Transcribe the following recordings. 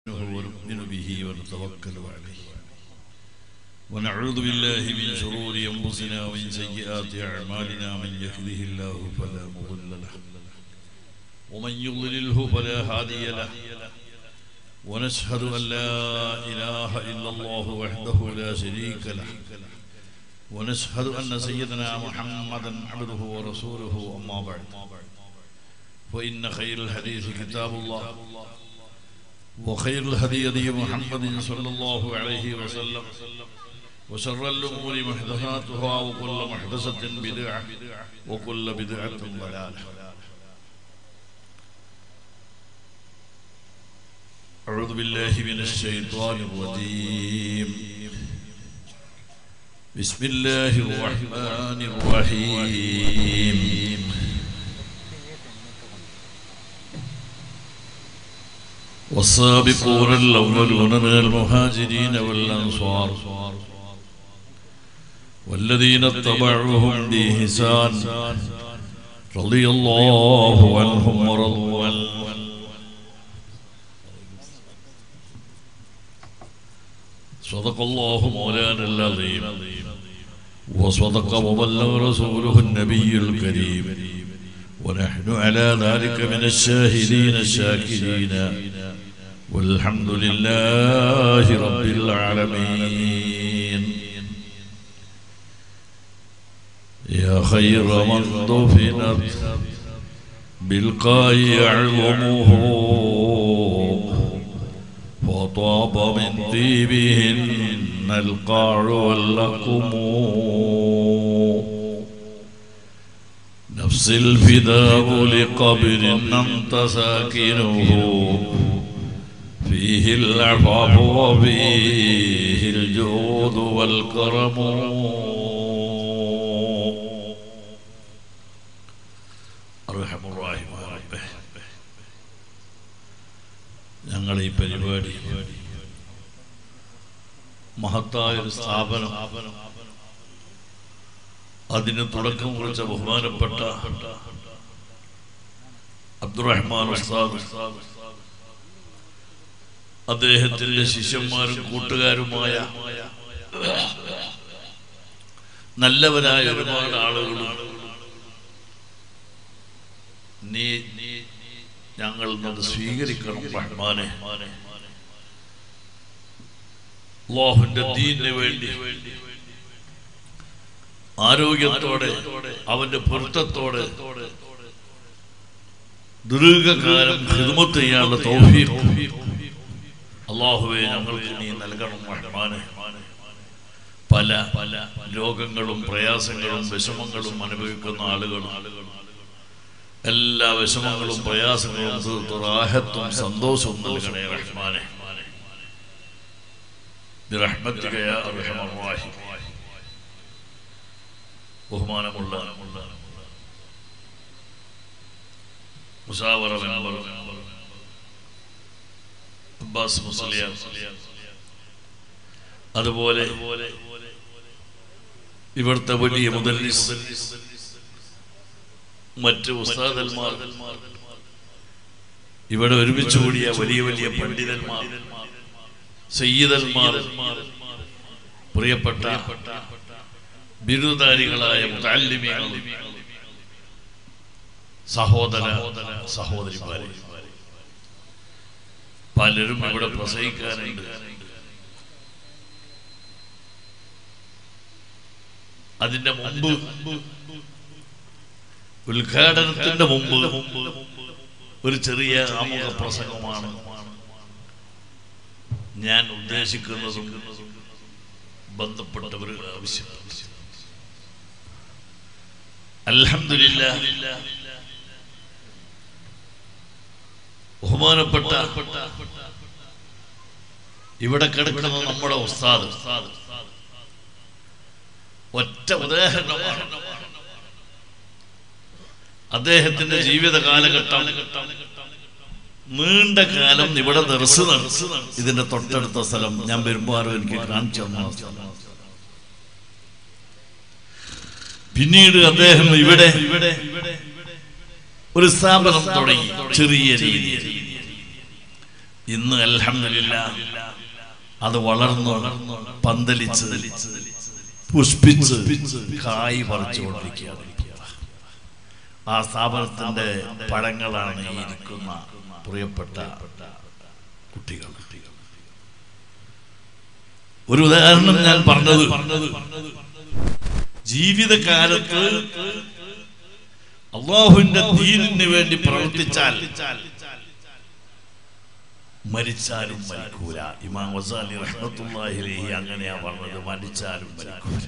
ونؤمن به ونتوكل عليه ونعوذ بالله من شرور أنفسنا ومن سيئات أعمالنا من يهده الله فلا مضل له ومن يضلله فلا هادي له ونشهد أن لا إله إلا الله وحده لا شريك له ونشهد أن سيدنا محمدا عبده ورسوله أما بعد فإن خير الحديث كتاب الله وخير الهدي هدي محمد صلى الله عليه وسلم وشر الأمور محدثاتها وكل محدثة بدعة وكل بدعة ضلالة أعوذ بالله من الشيطان الرجيم بسم الله الرحمن الرحيم والسابقون الأولون من المهاجرين والأنصار والذين اتبعوهم بإحسان رضي الله عنهم ورضوا عنه صدق الله مولانا العظيم وصدق وبلغ رسوله النبي الكريم ونحن على ذلك من الشاهدين الشاكرين والحمد لله رب العالمين يا خير من دفنت بالقاء يعظمه وطاب من طيبهن القاع واللقم نفس الفداء لقبر أنت ساكنه فيه العفاف وفيه الجود والكرم أرحم الراحمين ربه ഞങ്ങൾ ഈ പരിപാടി മഹത്തായ ഒരു സ്ഥാപനം അതിന് തുടക്കം കുറിച്ച ബഹുമാനപ്പെട്ട അബ്ദുറഹ്മാൻ ഉസ്താദ് അദ്ദേഹത്തിന്റെ ശിഷ്യന്മാരും കൂട്ടുകാരുമായ നല്ലവരായ ഒരുപാട് ആളുകളും നീ ഞങ്ങൾ അത് സ്വീകരിക്കണം റഹ്മാനെ അള്ളാഹുവിന്റെ ദീനിന് വേണ്ടി ആരോഗ്യത്തോടെ അവന്റെ പൊരുത്തത്തോടെ ദീർഘകാലം ഹിദ്മത്ത് ചെയ്യാനുള്ള തൗഫീഖ് അള്ളാഹുവെ ഞങ്ങൾക്ക് നീ നൽകണം റഹ്മാനെ പല പല രോഗങ്ങളും പ്രയാസങ്ങളും വിഷമങ്ങളും അനുഭവിക്കുന്ന ആളുകൾ എല്ലാ വിഷമങ്ങളും പ്രയാസങ്ങളും തീർത്ത് റാഹത്തും സന്തോഷവും നൽകണേ റഹ്മാനെ برحمتك يا ارحم الراحمين ബഹുമാനമുള്ള മുസാവറ മെമ്പർ അബ്ബാസ് മുസ്ലിയാർ അതുപോലെ ഇവിടുത്തെ വലിയ മുദല്ലിസ് മറ്റ് ഉസ്താദന്മാർ ഇവിടെ ഒരുമിച്ച് കൂടിയ വലിയ വലിയ പണ്ഡിതന്മാർ സയ്യിദന്മാർ പ്രിയപ്പെട്ട ബിരുദധാരികളായ മുതാലിമികൾ സഹോദര സഹോദരിമാരെ പലരും ഇവിടെ പ്രസംഗിക്കാനുണ്ട് അതിന്റെ മുമ്പ് ഉദ്ഘാടനത്തിന്റെ മുമ്പ് ഒരു ചെറിയ ആമുഖ പ്രസംഗമാണ് ഞാൻ ഉദ്ദേശിക്കുന്നതും ബന്ധപ്പെട്ടവർ ആവശ്യം അൽഹമില്ല ബഹുമാനപ്പെട്ട ഇവിടെ കിടക്കുന്ന നമ്മുടെ ഉസ്താദ് ഒറ്റ ഉദാഹരണമാണ് അദ്ദേഹത്തിന്റെ ജീവിത കാലഘട്ടം നീണ്ട കാലം ഇവിടെ ദർസ് ഇതിന്റെ തൊട്ടടുത്ത സ്ഥലം ഞാൻ വരുമ്പോ ആരോ എനിക്ക് കാണിച്ചു തന്ന പിന്നീട് അദ്ദേഹം ഇവിടെ ഒരു സ്ഥാപനം തുടങ്ങി ചെറിയ രീതിയിൽ ഇന്ന് അൽഹംദുലില്ല അത് വളർന്നു പന്തലിച്ച് പുഷ്പിച്ച് കായ് പറിച്ചുകൊണ്ടിരിക്കുകയാണ് ആ സ്ഥാപനത്തിന്റെ പഴങ്ങളാണ് ഈ ഇരിക്കുന്ന പ്രിയപ്പെട്ട കുട്ടികൾ ഒരു ഉദാഹരണം ഞാൻ പറഞ്ഞത് ജീവിതകാലത്ത് അള്ളാഹുവിന്റെ ദീനിന് വേണ്ടി പ്രവർത്തിച്ചാൽ മരിച്ചാലും മരിക്കൂല ഇമാം വസാലി റഹ്മത്തുള്ളാഹി അലൈഹി അങ്ങനെയാ പറഞ്ഞത് മരിച്ചാലും മരിക്കൂല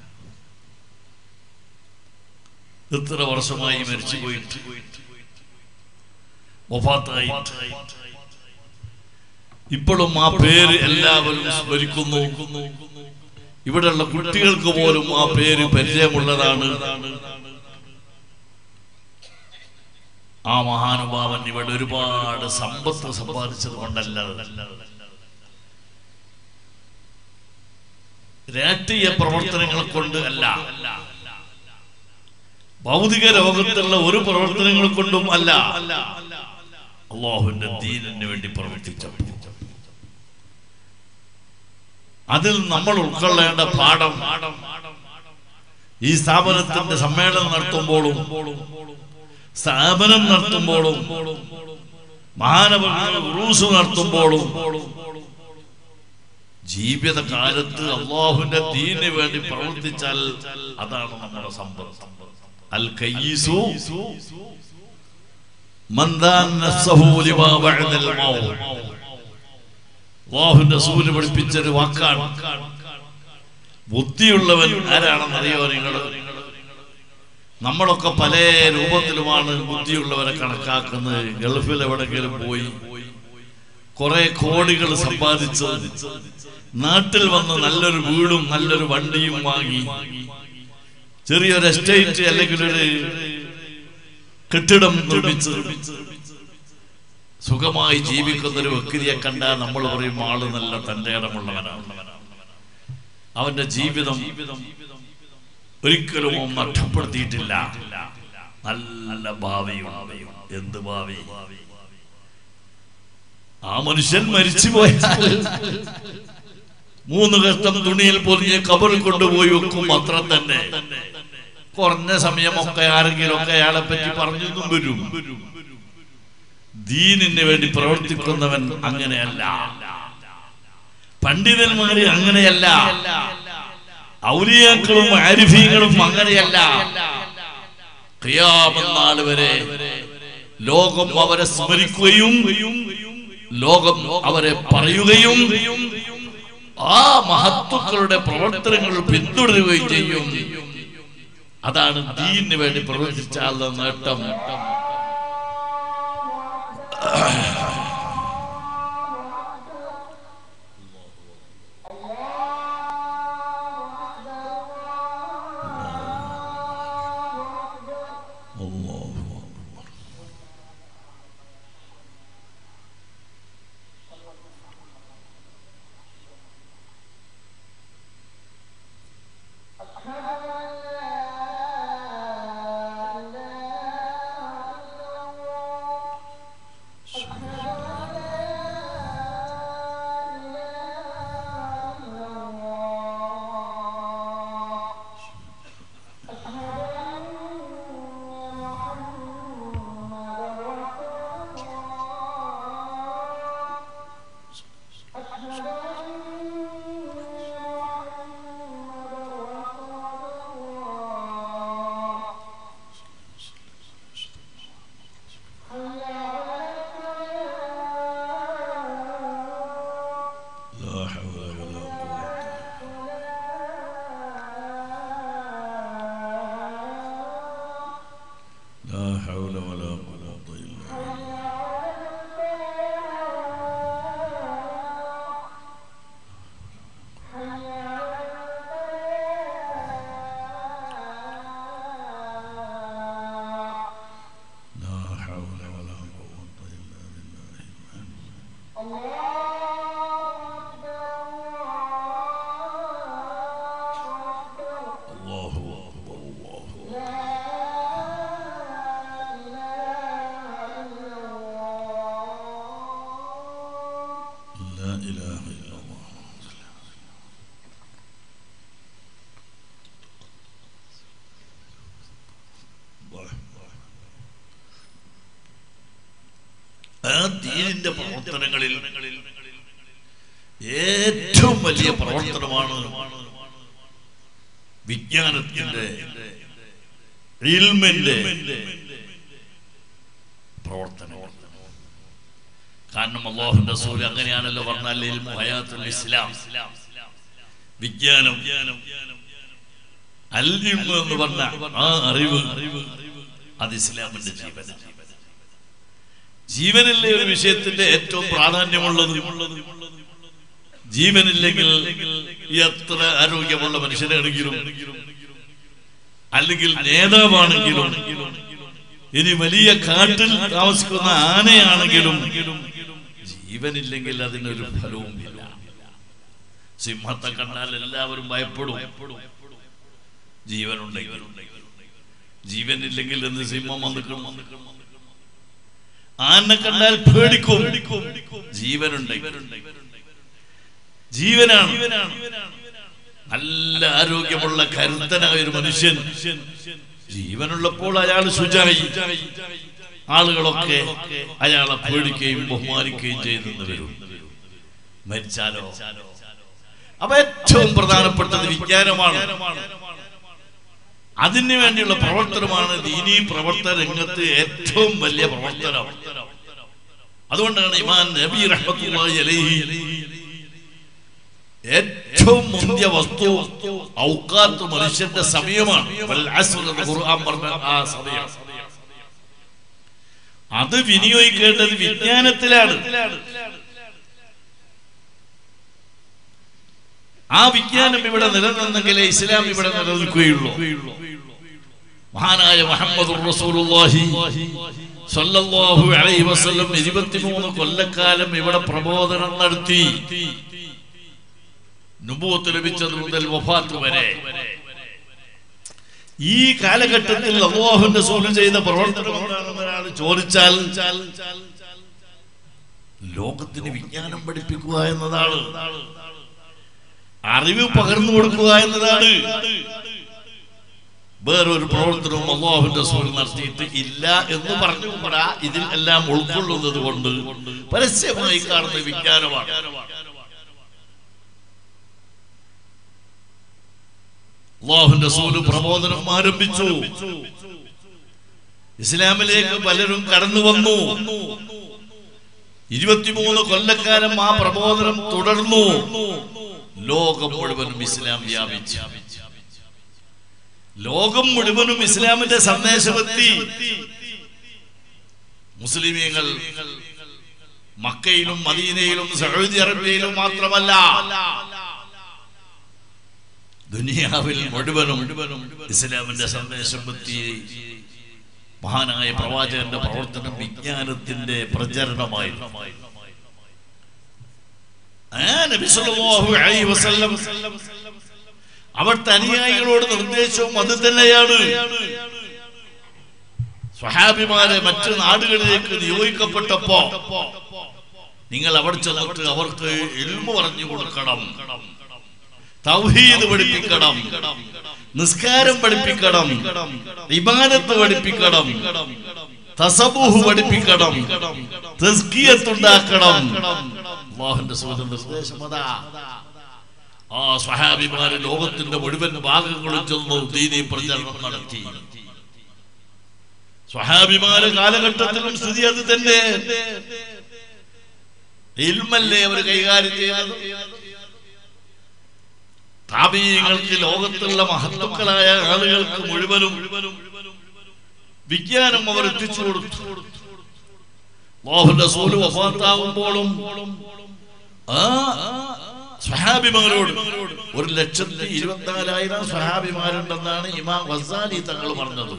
എത്ര വർഷമായി മരിച്ചു പോയിട്ട് വഫാത്തായിട്ട് ഇപ്പോഴും ആ പേര് എല്ലാവരും സ്മരിക്കുന്നു ഇവിടെയുള്ള കുട്ടികൾക്ക് പോലും ആ പേര് പരിചയമുള്ളതാണ് ആ മഹാനുഭാവൻ ഇവിടെ ഒരുപാട് സമ്പത്ത് സമ്പാദിച്ചത് കൊണ്ടല്ല രാഷ്ട്രീയ പ്രവർത്തനങ്ങൾ കൊണ്ട് അല്ല ഭൗതിക ലോകത്തുള്ള ഒരു പ്രവർത്തനങ്ങൾ കൊണ്ടും അല്ല അള്ളാഹുവിന്റെ ദീനിന് വേണ്ടി പ്രവർത്തിച്ചപ്പോൾ അതിൽ നമ്മൾ ഉൾക്കൊള്ളേണ്ട പാഠം ഈ സ്ഥാപനത്തിന്റെ സമ്മേളനം നടത്തുമ്പോഴും സ്ഥാപനം നടത്തുമ്പോഴും മാനവ ഉറൂസ് നടത്തുമ്പോഴും ജീവിതകാലത്ത് അള്ളാഹുവിന്റെ ദീനിന് വേണ്ടി പ്രവർത്തിച്ചാൽ അതാണ് നമ്മുടെ സമ്പത്ത് അൽ കയ്യിസു മന്ദാൻ നഫ്സഹു ലിമാ ബഅദൽ മൗത്ത് അള്ളാഹുവിന്റെ സൂര്യ പഠിപ്പിച്ചൊരു വാക്കാണ് ബുദ്ധിയുള്ളവൻ ആരാണെന്നറിയോ നിങ്ങൾ നമ്മളൊക്കെ പല രൂപത്തിലുമാണ് ബുദ്ധിയുള്ളവരെ കണക്കാക്കുന്നത് ഗൾഫിൽ എവിടെങ്കിലും പോയി കുറെ കോടികൾ സമ്പാദിച്ച് നാട്ടിൽ വന്ന് നല്ലൊരു വീടും നല്ലൊരു വണ്ടിയും വാങ്ങി ചെറിയൊരു എസ്റ്റേറ്റ് അല്ലെങ്കിൽ ഒരു കെട്ടിടം നിർമ്മിച്ച് സുഖമായി ജീവിക്കുന്ന ഒരു വ്യക്തിയെ കണ്ടാൽ നമ്മൾ പറയും ആള് നല്ല തന്റെ ഇടമുള്ളവനാണ് അവന്റെ ജീവിതം ഒരിക്കലും അവൻ നഷ്ടപ്പെടുത്തിയിട്ടില്ല നല്ല ഭാവിയുണ്ട് എന്ത് ഭാവി ആ മനുഷ്യൻ മരിച്ചു പോയാൽ മൂന്ന് കഷ്ടം തുണിയിൽ പൊതിഞ്ഞ് കബറിൽ കൊണ്ടുപോയി വെക്കും അത്ര തന്നെ കുറഞ്ഞ സമയമൊക്കെ ആരെങ്കിലും ഒക്കെ അയാളെ പറ്റി പറഞ്ഞൊന്നും വരും ദീനിന് വേണ്ടി പ്രവർത്തിക്കുന്നവൻ അങ്ങനെയല്ല പണ്ഡിതന്മാര് അങ്ങനെയല്ല ഔലിയാക്കളും ആരിഫീങ്ങളും അങ്ങനെയല്ല ഖിയാമന്നാൾ വരെ ലോകം അവരെ സ്മരിക്കുകയും ലോകം അവരെ പറയുകയും ആ മഹത്വക്കളുടെ പ്രവർത്തനങ്ങൾ പിന്തുടരുകയും ചെയ്യും അതാണ് ദീനിന് വേണ്ടി പ്രവർത്തിച്ചാലുള്ള നേട്ടം അല്ലാഹു അക്ബർ. لا حول ولا قوة لا حول ولا قوة إلا بالله لا حول ولا قوة إلا بالله العلي الله أكبر الله أكبر إله إلا الله ആ ദീനിന്റെ പ്രവർത്തനങ്ങളിൽ ഏറ്റവും വലിയ പ്രവർത്തനമാണ് വിജ്ഞാനത്തിന്റെ ഇൽമിന്റെ പ്രവർത്തനം കാരണം അള്ളാഹുന്റെ റസൂൽ അങ്ങനെയാണല്ലോ പറഞ്ഞാൽ ഇൽമു ഹയാത്തുൽ ഇസ്ലാം വിജ്ഞാനം അൽ ഇൽമു എന്ന് പറഞ്ഞ ആ അറിവ് അത് ഇസ്ലാമിന്റെ ജീവൻ ജീവനിലെ ഒരു വിഷയത്തിന്റെ ഏറ്റവും പ്രാധാന്യമുള്ളത് ജീവനില്ലെങ്കിൽ എത്ര ആരോഗ്യമുള്ള മനുഷ്യനാണെങ്കിലും അല്ലെങ്കിൽ നേതാവാണെങ്കിലും ഇനി വലിയ കാട്ടിൽ താമസിക്കുന്ന ആനയാണെങ്കിലും ജീവനില്ലെങ്കിൽ അതിനൊരു ഫലവും ഇല്ല സിംഹത്തെ കണ്ടാൽ എല്ലാവരും ഭയപ്പെടും ജീവനുണ്ടെങ്കിൽ ജീവനില്ലെങ്കിൽ എന്ന് സിംഹം വന്നിക്കണം ആനെ കണ്ടാൽ പേടിക്കും ജീവനുണ്ടെങ്കിൽ ജീവനാണ് നല്ല ആരോഗ്യമുള്ള കരുത്തനായ ഒരു മനുഷ്യൻ ജീവനുള്ളപ്പോൾ അയാൾ ശുചായി ആളുകളൊക്കെ അയാളെ പേടിക്കുകയും ബഹുമാനിക്കുകയും ചെയ്യുന്നത് വരും മരിച്ചാലോ അപ്പൊ ഏറ്റവും പ്രധാനപ്പെട്ടത് വിജ്ഞാനമാണ് അതിനു വേണ്ടിയുള്ള പ്രവർത്തനമാണ് ദീനീ പ്രവർത്തന രംഗത്ത് ഏറ്റവും വലിയ പ്രവർത്തനം അതുകൊണ്ടാണ് ഇമാൻ നബി റഹ്മത്തുള്ളാഹി അലൈഹി ഏറ്റവും മുന്തിയ വസ്തു ഔക്കാത്ത് മനുഷ്യന്റെ സമയമാണ് വൽ അസ്ർ എന്ന് ഖുർആൻ പറഞ്ഞ ആ സമയം അത് വിനിയോഗിക്കേണ്ടത് വിജ്ഞാനത്തിലാണ് ആ വിജ്ഞാനം ഇവിടെ നിലനിന്നെങ്കിലേ ഇസ്ലാം ഇവിടെ നിലനിൽക്കുകയുള്ളൂ മഹാനായ മുഹമ്മദ് റസൂലുള്ളാഹി സല്ലല്ലാഹു അലൈഹി വസല്ലം 23 കൊല്ലക്കാലം ഇവിടെ പ്രബോധനം നടത്തി നുബൂത്ത് ലഭിച്ചത് മുതൽ വഫാത്ത് വരെ ഈ കാലഘട്ടത്തിൽ അള്ളാഹുവിന്റെ സൂര്യ ചെയ്ത പ്രവർത്തനം എന്താണെന്ന് ഒരാൾ ചോദിച്ചാൽ ലോകത്തിന് വിജ്ഞാനം പഠിപ്പിക്കുക എന്നതാണ് അറിവ് പകർന്നു കൊടുക്കുക എന്നതാണ് വേറൊരു പ്രവർത്തനവും അള്ളാഹുവിന്റെ സൂര്യ നടത്തിയിട്ട് ഇല്ല എന്ന് പറഞ്ഞുകൂടാ ഇതിൽ എല്ലാം ഉൾക്കൊള്ളുന്നത് കൊണ്ട് പരസ്യമായി കാണുന്ന വിജ്ഞാനമാണ് അള്ളാഹുന്റെ സൂര് പ്രബോധനം ആരംഭിച്ചു ഇസ്ലാമിലേക്ക് പലരും കടന്നു വന്നു ഇരുപത്തിമൂന്ന് കൊല്ലക്കാലം ആ പ്രബോധനം തുടർന്നു ലോകം മുഴുവനും ഇസ്ലാം വ്യാപിച്ചു ലോകം മുഴുവനും ഇസ്ലാമിന്റെ സന്ദേശമെത്തി മുസ്ലിമീങ്ങൾ മക്കയിലും മദീനയിലും സൗദി അറേബ്യയിലും മാത്രമല്ല ദുനിയാവിൽ മുഴുവനും ഇസ്ലാമിന്റെ സന്ദേശം എത്തി മഹാനായ പ്രവാചകന്റെ പ്രവർത്തനം വിജ്ഞാനത്തിന്റെ പ്രചരണമായിരുന്നു ആ നബി സല്ലല്ലാഹു അലൈഹി വസല്ലം അവിടുത്തെ അനുയായികളോട് നിർദ്ദേശവും അത് തന്നെയാണ് സ്വഹാബിമാരെ മറ്റു നാടുകളിലേക്ക് നിയോഗിക്കപ്പെട്ടപ്പോ നിങ്ങൾ അവിടെ ചെന്നിട്ട് അവർക്ക് എൽമ പറഞ്ഞു കൊടുക്കണം തൗഹീദ് പഠിപ്പിക്കണം നിസ്കാരം പഠിപ്പിക്കണം ഇബാദത്ത് പഠിപ്പിക്കണം തസബൂഹ് പഠിപ്പിക്കണം തസ്കിയത്തുണ്ടാക്കണം അല്ലാഹുവിന്റെ സൂചന നിർദ്ദേശം അതാ ആ സ്വഹാബിമാര് ലോകത്തിന്റെ മുഴുവൻ ഭാഗങ്ങളിൽ ചെന്നു ദീനി പ്രചരണം നടത്തി സ്വഹാബിമാര് കാലഘട്ടത്തിലും സ്ഥിതി അത് തന്നെ ഇൽമല്ലേ അവർ കൈകാര്യം ചെയ്തത് താപീയങ്ങൾക്ക് ലോകത്തുള്ള മഹത്വക്കളായ ആളുകൾക്ക് മുഴുവനും വിജ്ഞാനം അവർ എത്തിച്ചു കൊടുത്തു മോഹന്റെ സൂല് വഫാത്താകുമ്പോഴും ആ സ്വഹാബിമാരോട് ഒരു ലക്ഷത്തി ഇരുപത്തിനാലായിരം സ്വഹാബിമാരുണ്ടെന്നാണ് ഇമാം വസാലി തങ്ങൾ പറഞ്ഞത്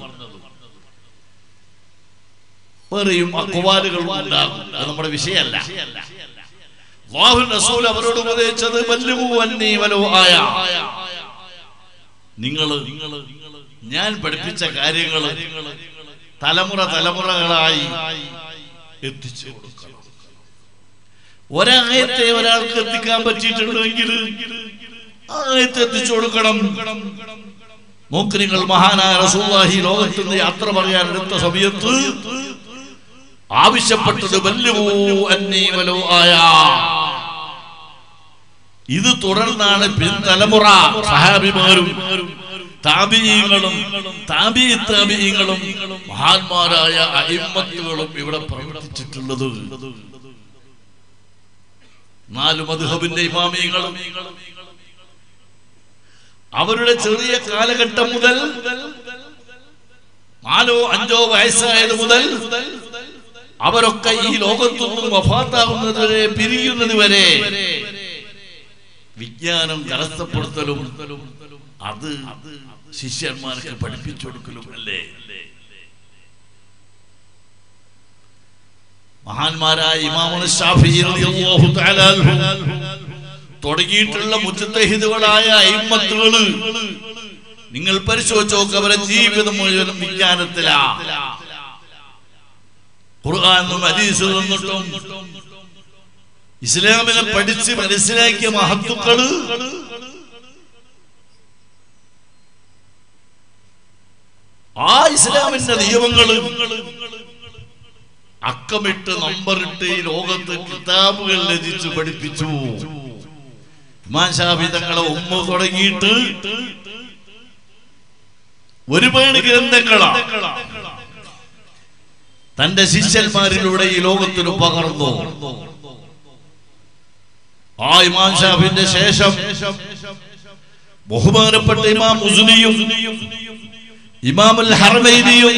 വേറെയും അക്വാലുകൾ ഉണ്ടാകും അത് നമ്മുടെ വിഷയമല്ല അല്ലാഹു റസൂൽ അവരോട് ഉപദേശിച്ചത് വല്ലുവു വന്നീ വലോ ആയ നിങ്ങൾ ഞാൻ പഠിപ്പിച്ച കാര്യങ്ങൾ തലമുറ തലമുറകളായി എത്തിച്ചു കൊടുക്കണം ഒരായത്തെ ഒരാൾക്ക് എത്തിക്കാൻ പറ്റിയിട്ടുണ്ടെങ്കിൽ ആയത്തെ എത്തിച്ചു കൊടുക്കണം നോക്ക് നിങ്ങൾ മഹാനായ റസൂല്ലാഹി ലോകത്ത് നിന്ന് യാത്ര പറയാൻ എടുത്ത സമയത്ത് ആവശ്യപ്പെട്ടത് ബല്ലുവോ അന്നീ വലോ ആയ ഇത് തുടർന്നാണ് പിൻതലമുറ സഹാബിമാരും താപീയങ്ങളും താപീ താപീയങ്ങളും മഹാന്മാരായ അയിമത്തുകളും ഇവിടെ പ്രവർത്തിച്ചിട്ടുള്ളത് നാല് മധുഹബിന്റെ ഇമാമിയങ്ങളും അവരുടെ ചെറിയ കാലഘട്ടം മുതൽ നാലോ അഞ്ചോ വയസ്സായത് മുതൽ അവരൊക്കെ ഈ ലോകത്തൊന്നും വഫാത്താകുന്നത് വരെ പിരിയുന്നത് വരെ വിജ്ഞാനം കരസ്ഥപ്പെടുത്തലും അത് ശിഷ്യന്മാർക്ക് പഠിപ്പിച്ചു കൊടുക്കലും അല്ലേ മഹാന്മാരായ ഇമാമുൽ ഷാഫി റളിയല്ലാഹു തആല അൻഹു തുടങ്ങിയിട്ടുള്ള മുത്തഹിദുകളായ അയിമത്തുകള് നിങ്ങൾ പരിശോധിച്ച് നോക്ക് അവരെ ജീവിതം മുഴുവനും വിജ്ഞാനത്തിലാ ഖുർആാനും ഹദീസിൽ നിന്നിട്ടും ഇസ്ലാമിനെ പഠിച്ച് മനസ്സിലാക്കിയ മഹത്തുക്കള് ആ ഇസ്ലാമിന്റെ നിയമങ്ങള് അക്കമിട്ട് നമ്പറിട്ട് ഈ ലോകത്ത് കിതാബുകൾ രചിച്ച് പഠിപ്പിച്ചു ഷാഫി തങ്ങളെ ഉമ്മ തുടങ്ങിയിട്ട് ഒരുപാട് ഗ്രന്ഥങ്ങളാണ് തന്റെ ശിഷ്യന്മാരിലൂടെ ഈ ലോകത്തിന് പകർന്നു ആ ഇമാം ഷാഫിന്റെ ശേഷം ബഹുമാനപ്പെട്ട ഇമാം മുസ്ലിയും ഇമാമുൽ ഹർമൈനിയും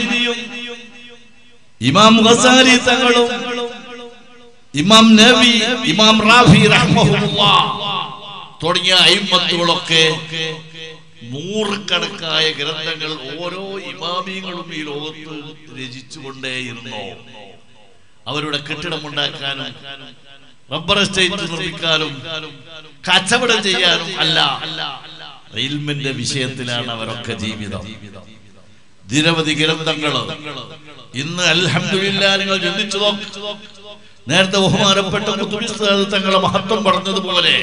ഇമാം ഗസാലി തങ്ങളും ഇമാം നബി ഇമാം റാഫി റഹ്മഹുല്ലാ തുടങ്ങിയ അയിമത്തുകളൊക്കെ നൂറുകണക്കായ ഗ്രന്ഥങ്ങൾ ഓരോ ഇമാമിയങ്ങളും ഈ ലോകത്ത് രചിച്ചുകൊണ്ടേയിരുന്നു അവരുടെ കെട്ടിടമുണ്ടാക്കാനും റബ്ബർ എസ്റ്റേറ്റ് നിർമ്മിക്കാനും കച്ചവടം ചെയ്യാനും അല്ല ഇൽമിന്റെ വിഷയത്തിലാണ് അവരൊക്കെ ജീവിതം നിരവധി ഗ്രന്ഥങ്ങൾ ഇന്ന് അൽഹംദുലില്ലാ നിങ്ങൾ ചിന്തിച്ചു നോക്ക് നേരത്തെ ബഹുമാനപ്പെട്ട കുത്തുബിസ്താദ് തങ്ങളെ മഹത്വം പറഞ്ഞതുപോലെ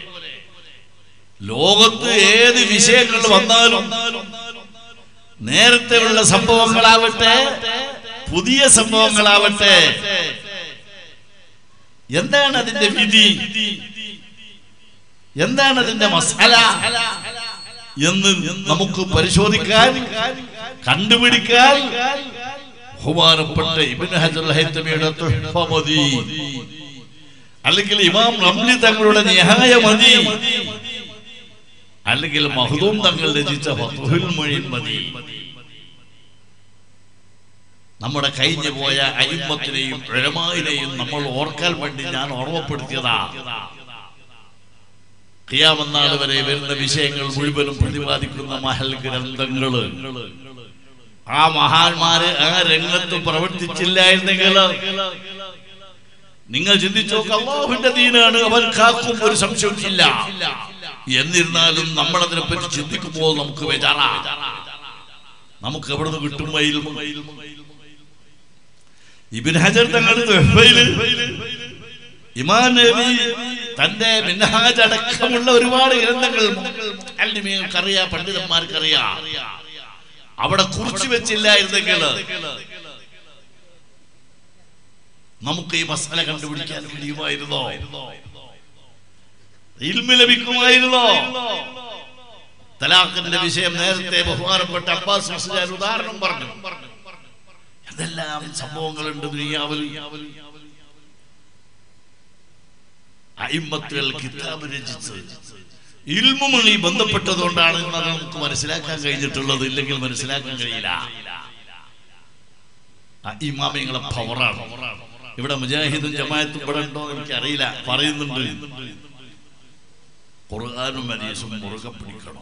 ലോകത്ത് ഏത് വിഷയങ്ങൾ വന്നാലും നേരത്തെ ഉള്ള സംഭവങ്ങളാവട്ടെ പുതിയ സംഭവങ്ങളാവട്ടെ എന്താണ് അതിന്റെ വിധി എന്താണ് അതിന്റെ മസാല എന്ന് നമുക്ക് പരിശോധിക്കാൻ കണ്ടുപിടിക്കാൻ ബഹുമാനപ്പെട്ട ഇബിൻ ഹജർ ഹൈത്തമിയുടെ തുഹ്ഫ മതി അല്ലെങ്കിൽ ഇമാം റംലി തങ്ങളുടെ നിഹായ മതി അല്ലെങ്കിൽ മഹദൂം തങ്ങൾ രചിച്ച ഫതുഹുൽ മൊഴിൻ മതി നമ്മുടെ കഴിഞ്ഞു പോയ അയിമത്തിനെയും ഉഴമായിനെയും നമ്മൾ ഓർക്കാൻ വേണ്ടി ഞാൻ ഓർമ്മപ്പെടുത്തിയതാ ഖിയാമന്നാൾ വരെ വരുന്ന വിഷയങ്ങൾ മുഴുവനും പ്രതിപാദിക്കുന്ന മഹൽ ഗ്രന്ഥങ്ങള് ആ മഹാന്മാര് ആ രംഗത്ത് പ്രവർത്തിച്ചില്ലായിരുന്നെങ്കിൽ നിങ്ങൾ ചിന്തിച്ചോ അള്ളാഹുവിന്റെ ദീനാണ് അവൻ കാക്കും ഒരു സംശയമില്ല എന്നിരുന്നാലും നമ്മൾ അതിനെ പറ്റി ചിന്തിക്കുമ്പോൾ നമുക്ക് ബേജാറാ നമുക്ക് എവിടെ നിന്ന് കിട്ടും മയിൽ ഇബിൻ ഹജർ തങ്ങളുടെ ദുഹ്ബയില് ഇമാം നബി തന്റെ മിൻഹാജ് അടക്കമുള്ള ഒരുപാട് ഗ്രന്ഥങ്ങൾ അല്ലിമീങ്ങൾക്കറിയാം പണ്ഡിതന്മാർക്കറിയാം അവിടെ കുറിച്ചു വെച്ചില്ലായിരുന്നെങ്കിൽ നമുക്ക് ഈ മസാല കണ്ടുപിടിക്കാൻ കഴിയുമായിരുന്നോ ഇൽമ ലഭിക്കുമായിരുന്നോ തലാഖിന്റെ വിഷയം നേരത്തെ ബഹുമാനപ്പെട്ട അബ്ബാസ് മുസ്ലിയാർ ഉദാഹരണം പറഞ്ഞു എന്തെല്ലാം സംഭവങ്ങളുണ്ട് ദുനിയാവിൽ അയിമത്തുകൾ കിതാബ് രചിച്ച് ഇൽമുമായി ബന്ധപ്പെട്ടതുകൊണ്ടാണ് ഇന്നത് നമുക്ക് മനസ്സിലാക്കാൻ കഴിഞ്ഞിട്ടുള്ളത് ഇല്ലെങ്കിൽ മനസ്സിലാക്കാൻ കഴിയില്ല ആ ഇമാമിങ്ങളെ പവറാണ് ഇവിടെ മുജാഹിദും ജമാഅത്തും ഇവിടെ ഉണ്ടോ എന്ന് എനിക്ക് അറിയില്ല പറയുന്നുണ്ട് ഖുർആാനും ഹദീസും മുറുകെ പിടിക്കണം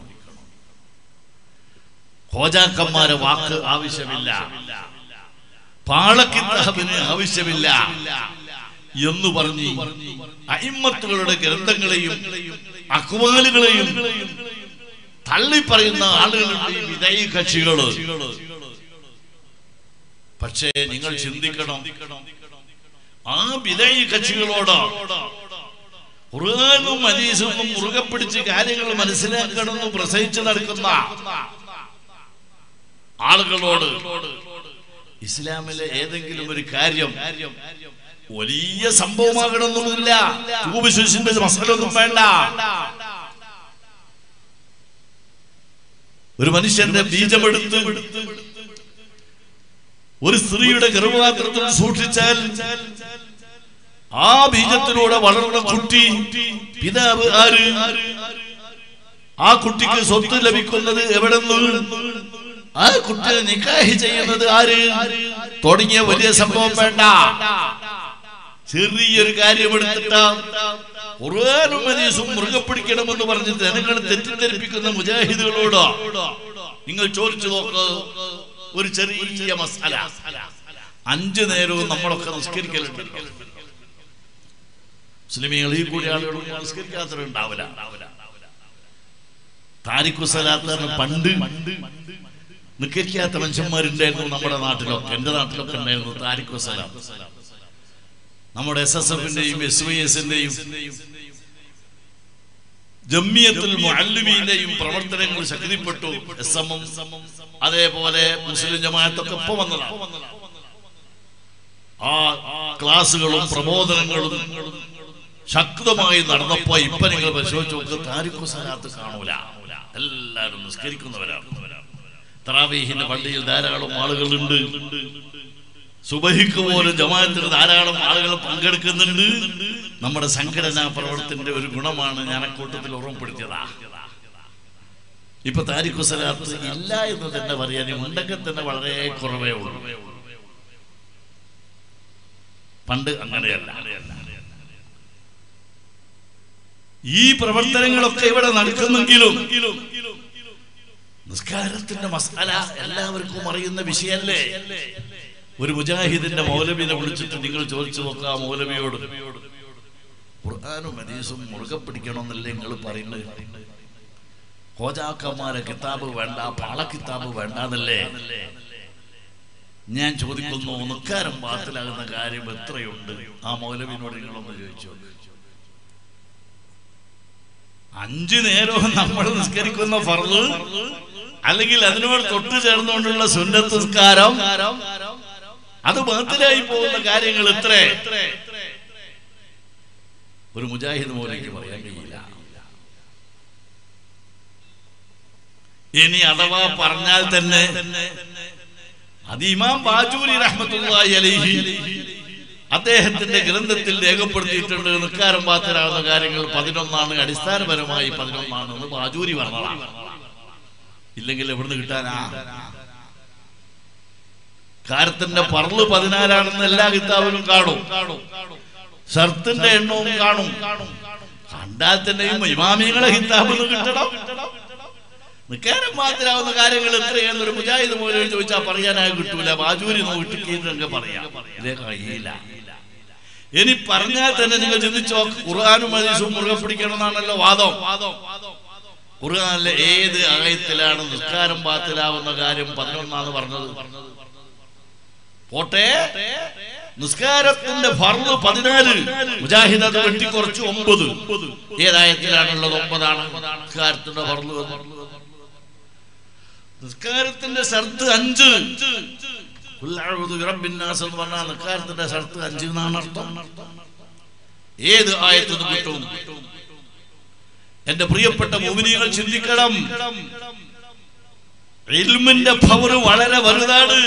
ഹോജാക്കന്മാരെ വാക്ക് ആവശ്യമില്ല പാളക്കിതാബിന് ആവശ്യമില്ല എന്ന് പറഞ്ഞ് അയിമത്തുകളുടെ ഗ്രന്ഥങ്ങളെയും അക്വാലുകളെയും തള്ളി പറയുന്ന ആളുകളുണ്ട് ഈ വിധേയ കക്ഷികള് പക്ഷേ നിങ്ങൾ ചിന്തിക്കണം ആ വിധേയ കക്ഷികളോട് ഖുർആാനും ഹദീസും മുറുകെ പിടിച്ച് കാര്യങ്ങൾ മനസ്സിലാക്കണമെന്ന് പ്രസവിച്ച് നടക്കുന്ന ആളുകളോട് ഇസ്ലാമിലെ ഏതെങ്കിലും ഒരു കാര്യം വലിയ സംഭവമാകണമെന്നൊന്നുമില്ല വിശ്വസിന്റെ മസാലൊന്നും വേണ്ട ഒരു മനുഷ്യന്റെ ബീജമെടുത്ത് ഒരു സ്ത്രീയുടെ ഗർഭപാത്രത്തിൽ സൂക്ഷിച്ചാൽ ആ ബീജത്തിലൂടെ വളർന്ന കുട്ടി പിതാവ് ആര് ആ കുട്ടിക്ക് സ്വത്ത് ലഭിക്കുന്നത് എവിടെ നിന്ന് ആ കുട്ടിയെ നിക്കാഹി ചെയ്യുന്നത് ആര് തുടങ്ങിയ വലിയ സംഭവം വേണ്ട ചെറിയൊരു കാര്യം എടുത്തിട്ട് ഖുർആനും ഹദീസും മുറുകെ പിടിക്കണമെന്ന് പറഞ്ഞ് ജനങ്ങളെ തെറ്റിദ്ധരിപ്പിക്കുന്ന മുജാഹിദുകളോട് നിങ്ങൾ ചോദിച്ചു നോക്ക് ഒരു ചെറിയ മസാല അഞ്ചു നേരവും നമ്മളൊക്കെ നിസ്കരിക്കലുണ്ട് മുസ്ലിമീങ്ങൾ ഈ കൂടി ആളുകൾ നിസ്കരിക്കാത്തവരുണ്ടാവില്ല താരിഖുസലാത്ത് പണ്ട് നിസ്കരിക്കാത്ത മനുഷ്യന്മാരുണ്ടായിരുന്നു നമ്മുടെ നാട്ടിലൊക്കെ എന്റെ നാട്ടിലൊക്കെ ഉണ്ടായിരുന്നു താരിഖുസലാം നമ്മുടെ എസ് എസ് എഫിന്റെയും എസ് വൈ എസിന്റെയും ജമ്മിയത്തുൽ മുഅല്ലിമീന്റെയും പ്രവർത്തനങ്ങൾ ശക്തിപ്പെട്ടു എസ് എം എം അതേപോലെ മുസ്ലിം ജമാഅത്തൊക്കെ ഇപ്പൊ വന്നതാണ് ആ ക്ലാസുകളും പ്രബോധനങ്ങളും ശക്തമായി നടന്നപ്പോ ഇപ്പൊ നിങ്ങൾ പരിശോധിച്ച് നോക്ക് താരിഖു സലാത്ത് കാണൂല എല്ലാവരും നിസ്കരിക്കുന്നവരാണ് തറാവീഹിന്റെ പള്ളിയിൽ ധാരാളം ആളുകളുണ്ട് സുബഹിക്ക് പോലും ജമാഅത്തിന് ധാരാളം ആളുകൾ പങ്കെടുക്കുന്നുണ്ട് നമ്മുടെ സംഘടനാ പ്രവർത്തനത്തിന്റെ ഒരു ഗുണമാണ് ഞാൻ അക്കൂട്ടത്തിൽ ഓർമ്മപ്പെടുത്തിയതാ ഇപ്പൊ താരിഖു സലാത്ത് ഇല്ല എന്ന് തന്നെ പറയാൻ ഉണ്ടെങ്കിൽ തന്നെ വളരെ കുറവേ ഉള്ളൂ പണ്ട് അങ്ങനെയല്ല ഈ പ്രവർത്തനങ്ങളൊക്കെ ഇവിടെ നടക്കുന്നെങ്കിലും നിസ്കാരത്തിന്റെ മസാല എല്ലാവർക്കും അറിയുന്ന വിഷയല്ലേ ഒരു മുജാഹിദിന്റെ മൗലവിനെ വിളിച്ചിട്ട് നിങ്ങൾ ചോദിച്ചു നോക്കുക ആ മൗലവിയോട് ഖുർആാനും ഹദീസും മുറുകെ പിടിക്കണമെന്നല്ലേ നിങ്ങൾ പറയുന്നത് ഹോജാക്കന്മാരെ കിതാബ് വേണ്ട പാള കിതാബ് വേണ്ടെന്നല്ലേ ഞാൻ ചോദിക്കുന്നു നിക്കാരം ബാത്തിലാകുന്ന കാര്യം എത്രയുണ്ട് ആ മൗലവിനോട് നിങ്ങളൊന്ന് ചോദിച്ചു അഞ്ചു നേരവും നമ്മൾ നിസ്കരിക്കുന്ന ഫർള് അല്ലെങ്കിൽ അതിനോട് തൊട്ടു ചേർന്നുകൊണ്ടുള്ള സുന്നത്ത് നിസ്കാരം അത് ബാത്തിലായി പോകുന്ന കാര്യങ്ങൾ എത്ര ഒരു മുജാഹിദ് മോലേക്ക് പറയാൻ കഴിയില്ല ഇനി അഥവാ പറഞ്ഞാൽ തന്നെ അത് ഇമാം ബാജൂരി റഹ്മത്തുള്ളാഹി അലൈഹി അദ്ദേഹത്തിന്റെ ഗ്രന്ഥത്തിൽ രേഖപ്പെടുത്തിയിട്ടുണ്ട് നിക്കാരം പാത്രരാകുന്ന കാര്യങ്ങൾ പതിനൊന്നാണ് അടിസ്ഥാനപരമായി പതിനൊന്നാണ് എന്ന് ബാജൂരി പറഞ്ഞതാണ് ഇല്ലെങ്കിൽ എവിടുന്ന് കിട്ടാനാ കാരത്തിന്റെ പറള് പതിനാലാണെന്ന് എല്ലാ കിതാബിലും കാണും ഷർത്തിന്റെ എണ്ണവും കാണും കണ്ടാൽ തന്നെയും ഇമാമികളെ കിതാബിൽ കിട്ടണം നിക്കാരം മാത്രാവുന്ന കാര്യങ്ങൾ എത്രയെന്നൊരു മുജാഹിദ് പോലും ചോദിച്ചാൽ പറയാനായി കിട്ടൂല ബാജൂരി നോക്കിട്ടൊക്കെ പറയാം ഇതേ കഴിയില്ല ഇനി പറഞ്ഞാൽ തന്നെ നിങ്ങൾ ചിന്തിച്ചോ ഖുർആാനും ഹദീസും മുറുകെ പിടിക്കണം എന്നാണല്ലോ വാദം ഖുർആാനിലെ ഏത് ആയത്തിലാണ് നിസ്കാരം പാത്തിലാവുന്ന കാര്യം പതിനൊന്നാന്ന് പറഞ്ഞത് പോട്ടെ നിസ്കാരത്തിന്റെ ഫർള് പതിനാല് മുജാഹിദ് അത് വെട്ടിക്കുറച്ച് ഒമ്പത് ഏതായത്തിലാണുള്ളത് ഒമ്പതാണ് നിസ്കാരത്തിന്റെ ഫർള് നിസ്കാരത്തിന്റെ ഷർത്ത് അഞ്ച് റബ്ബിന്നാസ് എന്ന് പറഞ്ഞാൽ നിസ്കാരത്തിന്റെ ഷർത്ത് അഞ്ച് എന്നാണ് അർത്ഥം ഏത് ആയത്തിന് കിട്ടും എന്റെ പ്രിയപ്പെട്ട മോമിനികൾ ചിന്തിക്കണം ഇൽമിന്റെ പവർ വളരെ വലുതാണ്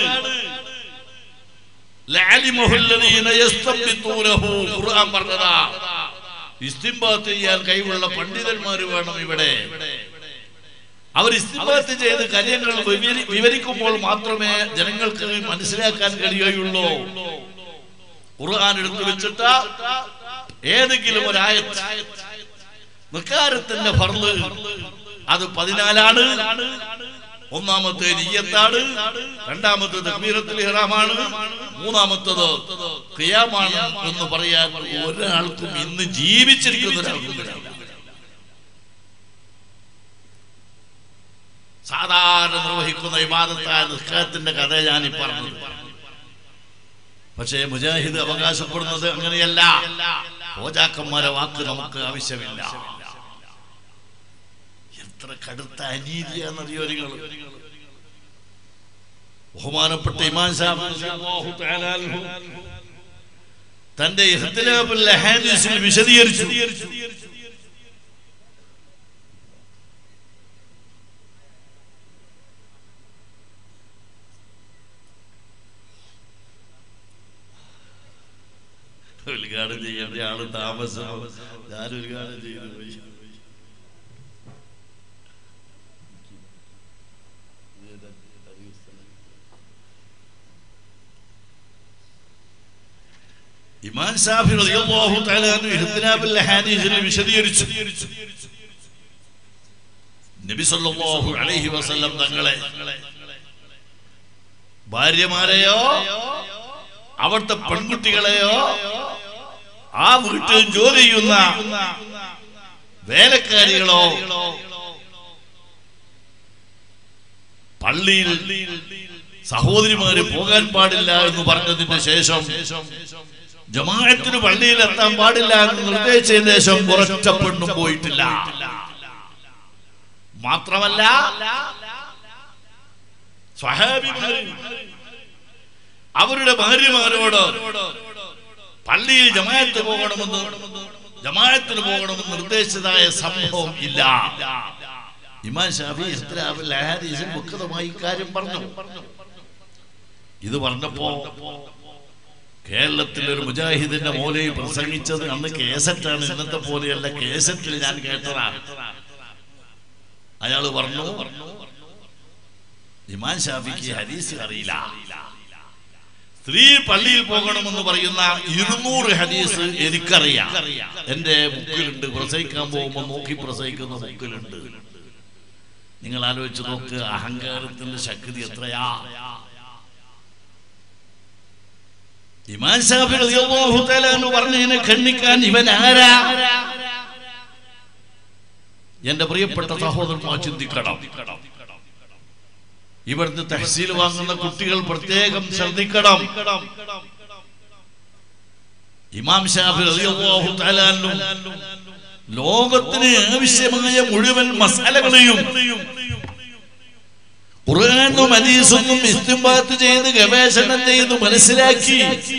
ഖുർആൻ പറഞ്ഞതാ ഇസ്തിംബാത്ത് ചെയ്യാൻ കഴിവുള്ള പണ്ഡിതന്മാർ വേണം ഇവിടെ അവർ ഇസ്തിംബാത്ത് ചെയ്ത് കാര്യങ്ങൾ വിവരി- വിവരിക്കുമ്പോൾ മാത്രമേ ജനങ്ങൾക്ക് മനസ്സിലാക്കാൻ കഴിയുകയുള്ളൂ ഖുർആൻ എടുത്തു വെച്ചിട്ട് ഏതെങ്കിലും ഒരായത്ത് നിക്കാരത്തിന്റെ ഫർള് അത് പതിനാലാണ് ഒന്നാമത്തെ നിയ്യത്താണ് രണ്ടാമത്തെ തക്ബീറത്തുൽ ഇഹ്റാമാണ് മൂന്നാമത്തത് ഖിയാമാണ് എന്ന് പറയാൻ ഒരാൾക്കും ഇന്ന് ജീവിച്ചിരിക്കുന്ന ഒരാൾക്കും കഴിയില്ല. സാധാരണ നിർവഹിക്കുന്ന വിവാദത്തായ നിസ്കാരത്തിന്റെ കഥ ഞാൻ ഈ പറഞ്ഞത് പക്ഷേ മുജാഹിദ് അവകാശപ്പെടുന്നത് അങ്ങനെയല്ല ഹോജാക്കന്മാരെ വാക്ക് നമുക്ക് ആവശ്യമില്ല എത്ര കടുത്ത അനീതിയാണെന്നറിയോ നിങ്ങൾ ബഹുമാനപ്പെട്ട ഇമാൻ സാഹിബ് റളിയല്ലാഹു തആല അൻഹു തന്റെ ഇഖ്തിലാഫുൽ അഹാദീസിൽ വിശദീകരിച്ചു ഉദ്ഘാടനം ചെയ്യേണ്ട ആള് താമസം ഞാൻ ഉദ്ഘാടനം ചെയ്തു പോയി ഇമാൻ ഷാഫി റളിയല്ലാഹു തആല അൻഹു ഇഖ്തിലാഫുൽ അഹാദീസിൽ വിശദീകരിച്ചു നബി സല്ലല്ലാഹു അലൈഹി വസല്ലം തങ്ങളെ ഭാര്യമാരെയോ അവിടുത്തെ പെൺകുട്ടികളെയോ ആ വീട്ടിൽ ജോലി ചെയ്യുന്ന വേലക്കാരികളോ പള്ളിയിൽ സഹോദരിമാര് പോകാൻ പാടില്ല എന്ന് പറഞ്ഞതിന് ശേഷം ജമാഅത്തിന് പള്ളിയിൽ എത്താൻ പാടില്ല എന്ന് നിർദ്ദേശിച്ചതിന് ശേഷം കുറച്ച പെണ്ണും പോയിട്ടില്ല മാത്രമല്ല സ്വഹാബിമാര് അവരുടെ ഭാര്യമാരോട് പള്ളിയിൽ ജമാഅത്ത് പോകണമെന്ന് ജമാഅത്തിന് പോകണമെന്ന് നിർദ്ദേശിച്ചതായ സംഭവം ഇല്ല ഇമാൻ ഷാഫി ഇഖ്തിലാഫുൽ അഹാദീസിൽ മുഖതമായി കാര്യം പറഞ്ഞു ഇത് പറഞ്ഞപ്പോ കേരളത്തിൽ ഒരു മുജാഹിദിന്റെ മോലയിൽ പ്രസംഗിച്ചത് അന്ന് കേസറ്റാണ് ഇന്നത്തെ പോലെയല്ല കേസറ്റിൽ ഞാൻ കേട്ടതാണ് അയാള് പറഞ്ഞു ഇമാൻ ഷാഫിക്ക് ഹദീസ് അറിയില്ല സ്ത്രീ പള്ളിയിൽ പോകണമെന്ന് പറയുന്ന ഇരുന്നൂറ് ഹദീസ് എനിക്കറിയാം എന്റെ ബുക്കിലുണ്ട് പ്രസവിക്കാൻ പോകുമ്പോൾ നോക്കി പ്രസവിക്കുന്ന ബുക്കിലുണ്ട് നിങ്ങൾ ആലോചിച്ച് നോക്ക് അഹങ്കാരത്തിന്റെ ശക്തി എത്രയാ ഇമാൻ ഷാഫി റളിയല്ലാഹു തആല എന്ന് പറഞ്ഞതിനെ ഖണ്ഡിക്കാൻ ഇവൻ ആരാ എന്റെ പ്രിയപ്പെട്ട സഹോദരന്മാർ ചിന്തിക്കണം ഇവിടുന്ന് തഹസീൽ വാങ്ങുന്ന കുട്ടികൾ പ്രത്യേകം ശ്രദ്ധിക്കണം ഇമാം ഷാഫി റളിയല്ലാഹു തആല അൻഹു ലോകത്തിന് ആവശ്യമായ മുഴുവൻ മസാലകളെയും ഖുർആനും ഹദീസൊന്നും ഇസ്തിംബാത്ത് ചെയ്ത് ഗവേഷണം ചെയ്ത് മനസ്സിലാക്കി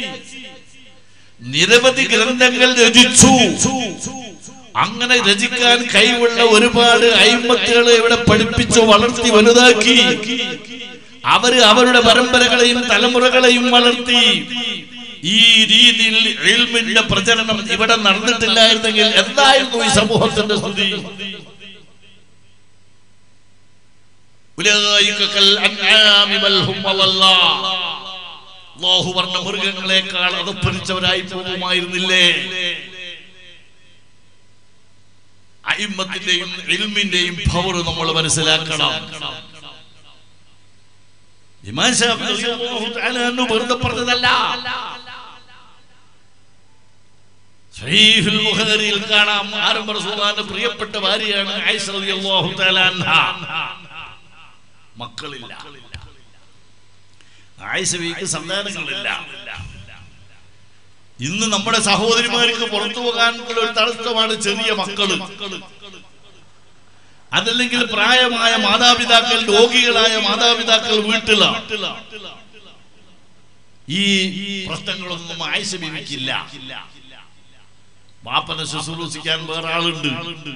നിരവധി ഗ്രന്ഥങ്ങൾ രചിച്ചു അങ്ങനെ രചിക്കാൻ കഴിവുള്ള ഒരുപാട് അയിമത്തുകളെ ഇവിടെ പഠിപ്പിച്ചു വളർത്തി വലുതാക്കി അവര് അവരുടെ പരമ്പരകളെയും തലമുറകളെയും വളർത്തി ഈ രീതിയിൽ ഇൽമിന്റെ പ്രചരണം ഇവിടെ നടന്നിട്ടില്ലായിരുന്നെങ്കിൽ എന്തായിരുന്നു ഈ സമൂഹത്തിന്റെ സ്ഥിതി ഉലൈക കൽ അൻആമി ബൽ ഹും വല്ലാ. അല്ലാഹു പറഞ്ഞ മൃഗങ്ങളെക്കാൾ അതപ്പതിച്ചവരായി പോകുമായിരുന്നില്ലേ അയിമ്മത്തിന്റെയും ഇൽമിന്റെയും പവർ നമ്മൾ മനസ്സിലാക്കണം ഇമാം ഷാഫി റളിയല്ലാഹു തആല അൻഹു വെറുതെ പറഞ്ഞതല്ല സഹീഹുൽ ബുഖാരിയിൽ കാണാം ആരംഭ റസൂലുള്ളാഹിന്റെ പ്രിയപ്പെട്ട ഭാര്യയാണ് ആയിഷ റളിയല്ലാഹു തആല അൻഹ മക്കളില്ല ആയിഷവിക്ക് സന്താനങ്ങളില്ല ഇന്ന് നമ്മുടെ സഹോദരിമാർക്ക് പുറത്തു പോകാനുള്ള ഒരു തടസ്സമാണ് ചെറിയ മക്കള് അതല്ലെങ്കിൽ പ്രായമായ മാതാപിതാക്കൾ രോഗികളായ മാതാപിതാക്കൾ വീട്ടിലാണ് ഈ പ്രശ്നങ്ങളൊന്നും ആയിഷ ബീവിക്കില്ല വാപ്പനെ ശുശ്രൂഷിക്കാൻ വേറെ ആളുണ്ട്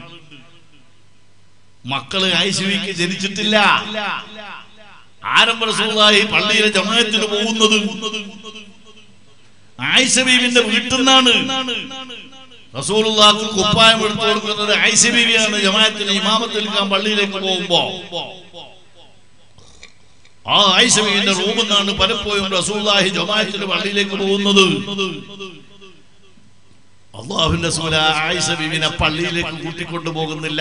മക്കള് ആയിഷവിക്ക് ജനിച്ചിട്ടില്ല ആരംഭ റസൂലുള്ളാഹി പള്ളിയിലെ ജമാഅത്തിന് പോകുന്നത് ആയിഷ ബീവിന്റെ വീട്ടിൽ നിന്നാണ് റസൂലുള്ളാഹിക്ക് കുപ്പായം എടുത്തു കൊടുക്കുന്നത് ആയിഷ ബീവിയാണ് ജമാഅത്തിന് ഇമാമത്ത് നിൽക്കാൻ പള്ളിയിലേക്ക് പോകുമ്പോ ആ ആയിഷ ബീവിന്റെ റൂമിൽ നിന്നാണ് പലപ്പോഴും റസൂലുള്ളാഹി ജമാഅത്തിന് പള്ളിയിലേക്ക് പോകുന്നത് അള്ളാഹുവിന്റെ സൂല ആയിഷ ബീവിനെ പള്ളിയിലേക്ക് കൂട്ടിക്കൊണ്ടു പോകുന്നില്ല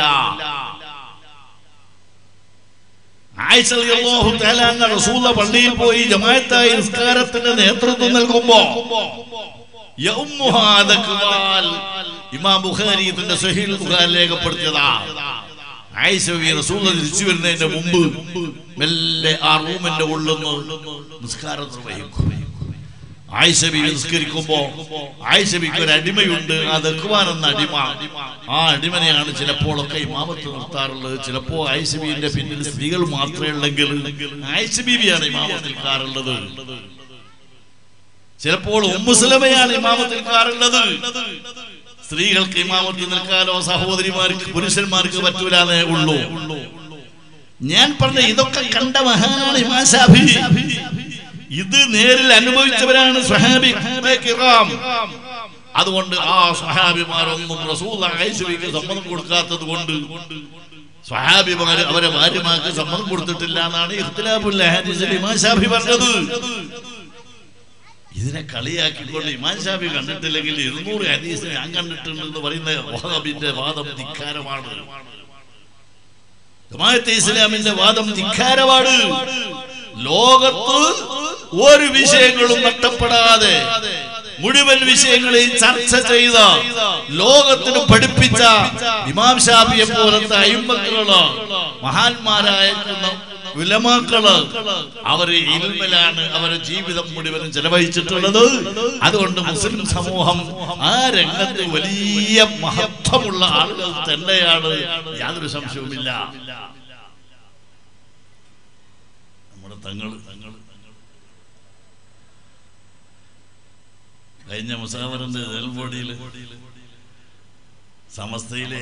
ആയിഷ റളിയല്ലാഹു തആല അൻഹ റസൂല പള്ളിയിൽ പോയി ജമാഅത്തായി നിസ്കാരത്തിന് നേതൃത്വം നൽകുമ്പോ യഉമ്മുഹാ ദക്വാൽ ഇമാം ബുഖാരി ഇതിന്റെ സഹീൽ ബുഖാരി രേഖപ്പെടുത്തിയതാ ആയിഷ ബി റസൂല തിരിച്ചു വരുന്നതിന്റെ മുമ്പ് മെല്ലെ ആ റൂമിന്റെ ഉള്ളിൽ നിന്ന് നിസ്കാരം നിർവഹിക്കും ആയിഷബി നിസ്കരിക്കുമ്പോ ആയിഷബിക്ക് ഒരു അടിമയുണ്ട് ആ ദക്കുവാൻ എന്ന അടിമ ആ അടിമനെയാണ് ചിലപ്പോഴൊക്കെ ഇമാമത്ത് നിർത്താറുള്ളത് ചിലപ്പോ ആയിഷബിന്റെ പിന്നിൽ സ്ത്രീകൾ മാത്രമേ ഉള്ളെങ്കിൽ ആയിഷബീബിയാണ് ഇമാമത്ത് നിൽക്കാറുള്ളത് ചിലപ്പോൾ ഉമ്മുസ്ലമയാണ് ഇമാമത്ത് നിൽക്കാറുള്ളത് സ്ത്രീകൾക്ക് ഇമാമത്ത് നിൽക്കാനോ സഹോദരിമാർക്ക് പുരുഷന്മാർക്ക് പറ്റൂലെന്നേ ഉള്ളൂ ഞാൻ പറഞ്ഞ ഇതൊക്കെ കണ്ട മഹാനാണ് ഇമാം ഷാഫി ഇത് നേരിൽ അനുഭവിച്ചവരാണ് സ്വഹാബി കിറാം അതുകൊണ്ട് ആ സ്വഹാബിമാരൊന്നും റസൂൽ ഐശ്വര്യക്ക് സമ്മതം കൊടുക്കാത്തത് കൊണ്ട് സ്വഹാബിമാര് അവരെ ഭാര്യമാർക്ക് സമ്മതം കൊടുത്തിട്ടില്ല എന്നാണ് ഇഖ്തിലാഫുൽ ഹദീസിൽ ഇമാം ഷാഫി പറഞ്ഞത് ഇതിനെ കളിയാക്കിക്കൊണ്ട് ഇമാം ഷാഫി കണ്ടിട്ടില്ലെങ്കിൽ ഇരുന്നൂറ് ഹദീസ് ഞാൻ കണ്ടിട്ടുണ്ടെന്ന് പറയുന്ന വഹാബിന്റെ വാദം ധിക്കാരമാണ് ജമാഅത്തെ ഇസ്ലാമിന്റെ വാദം ധിക്കാരമാണ് ലോകത്ത് ഒരു വിഷയങ്ങളും നഷ്ടപ്പെടാതെ മുഴുവൻ വിഷയങ്ങളെയും ചർച്ച ചെയ്ത ലോകത്തിന് പഠിപ്പിച്ച ഇമാം ഷാഫിയെ പോലത്തെ അയിമ്പക്കള് മഹാന്മാരായ വിലമാക്കള് അവര് ഇൽമിലാണ് അവരുടെ ജീവിതം മുഴുവനും ചെലവഴിച്ചിട്ടുള്ളത് അതുകൊണ്ട് മുസ്ലിം സമൂഹം ആ രംഗത്ത് വലിയ മഹത്വമുള്ള ആളുകൾ തന്നെയാണ് യാതൊരു സംശയവുമില്ല നമ്മുടെ തങ്ങള് കഴിഞ്ഞ മുസാഫറിന്റെ നെൽബോഡിയില് സമസ്തയിലെ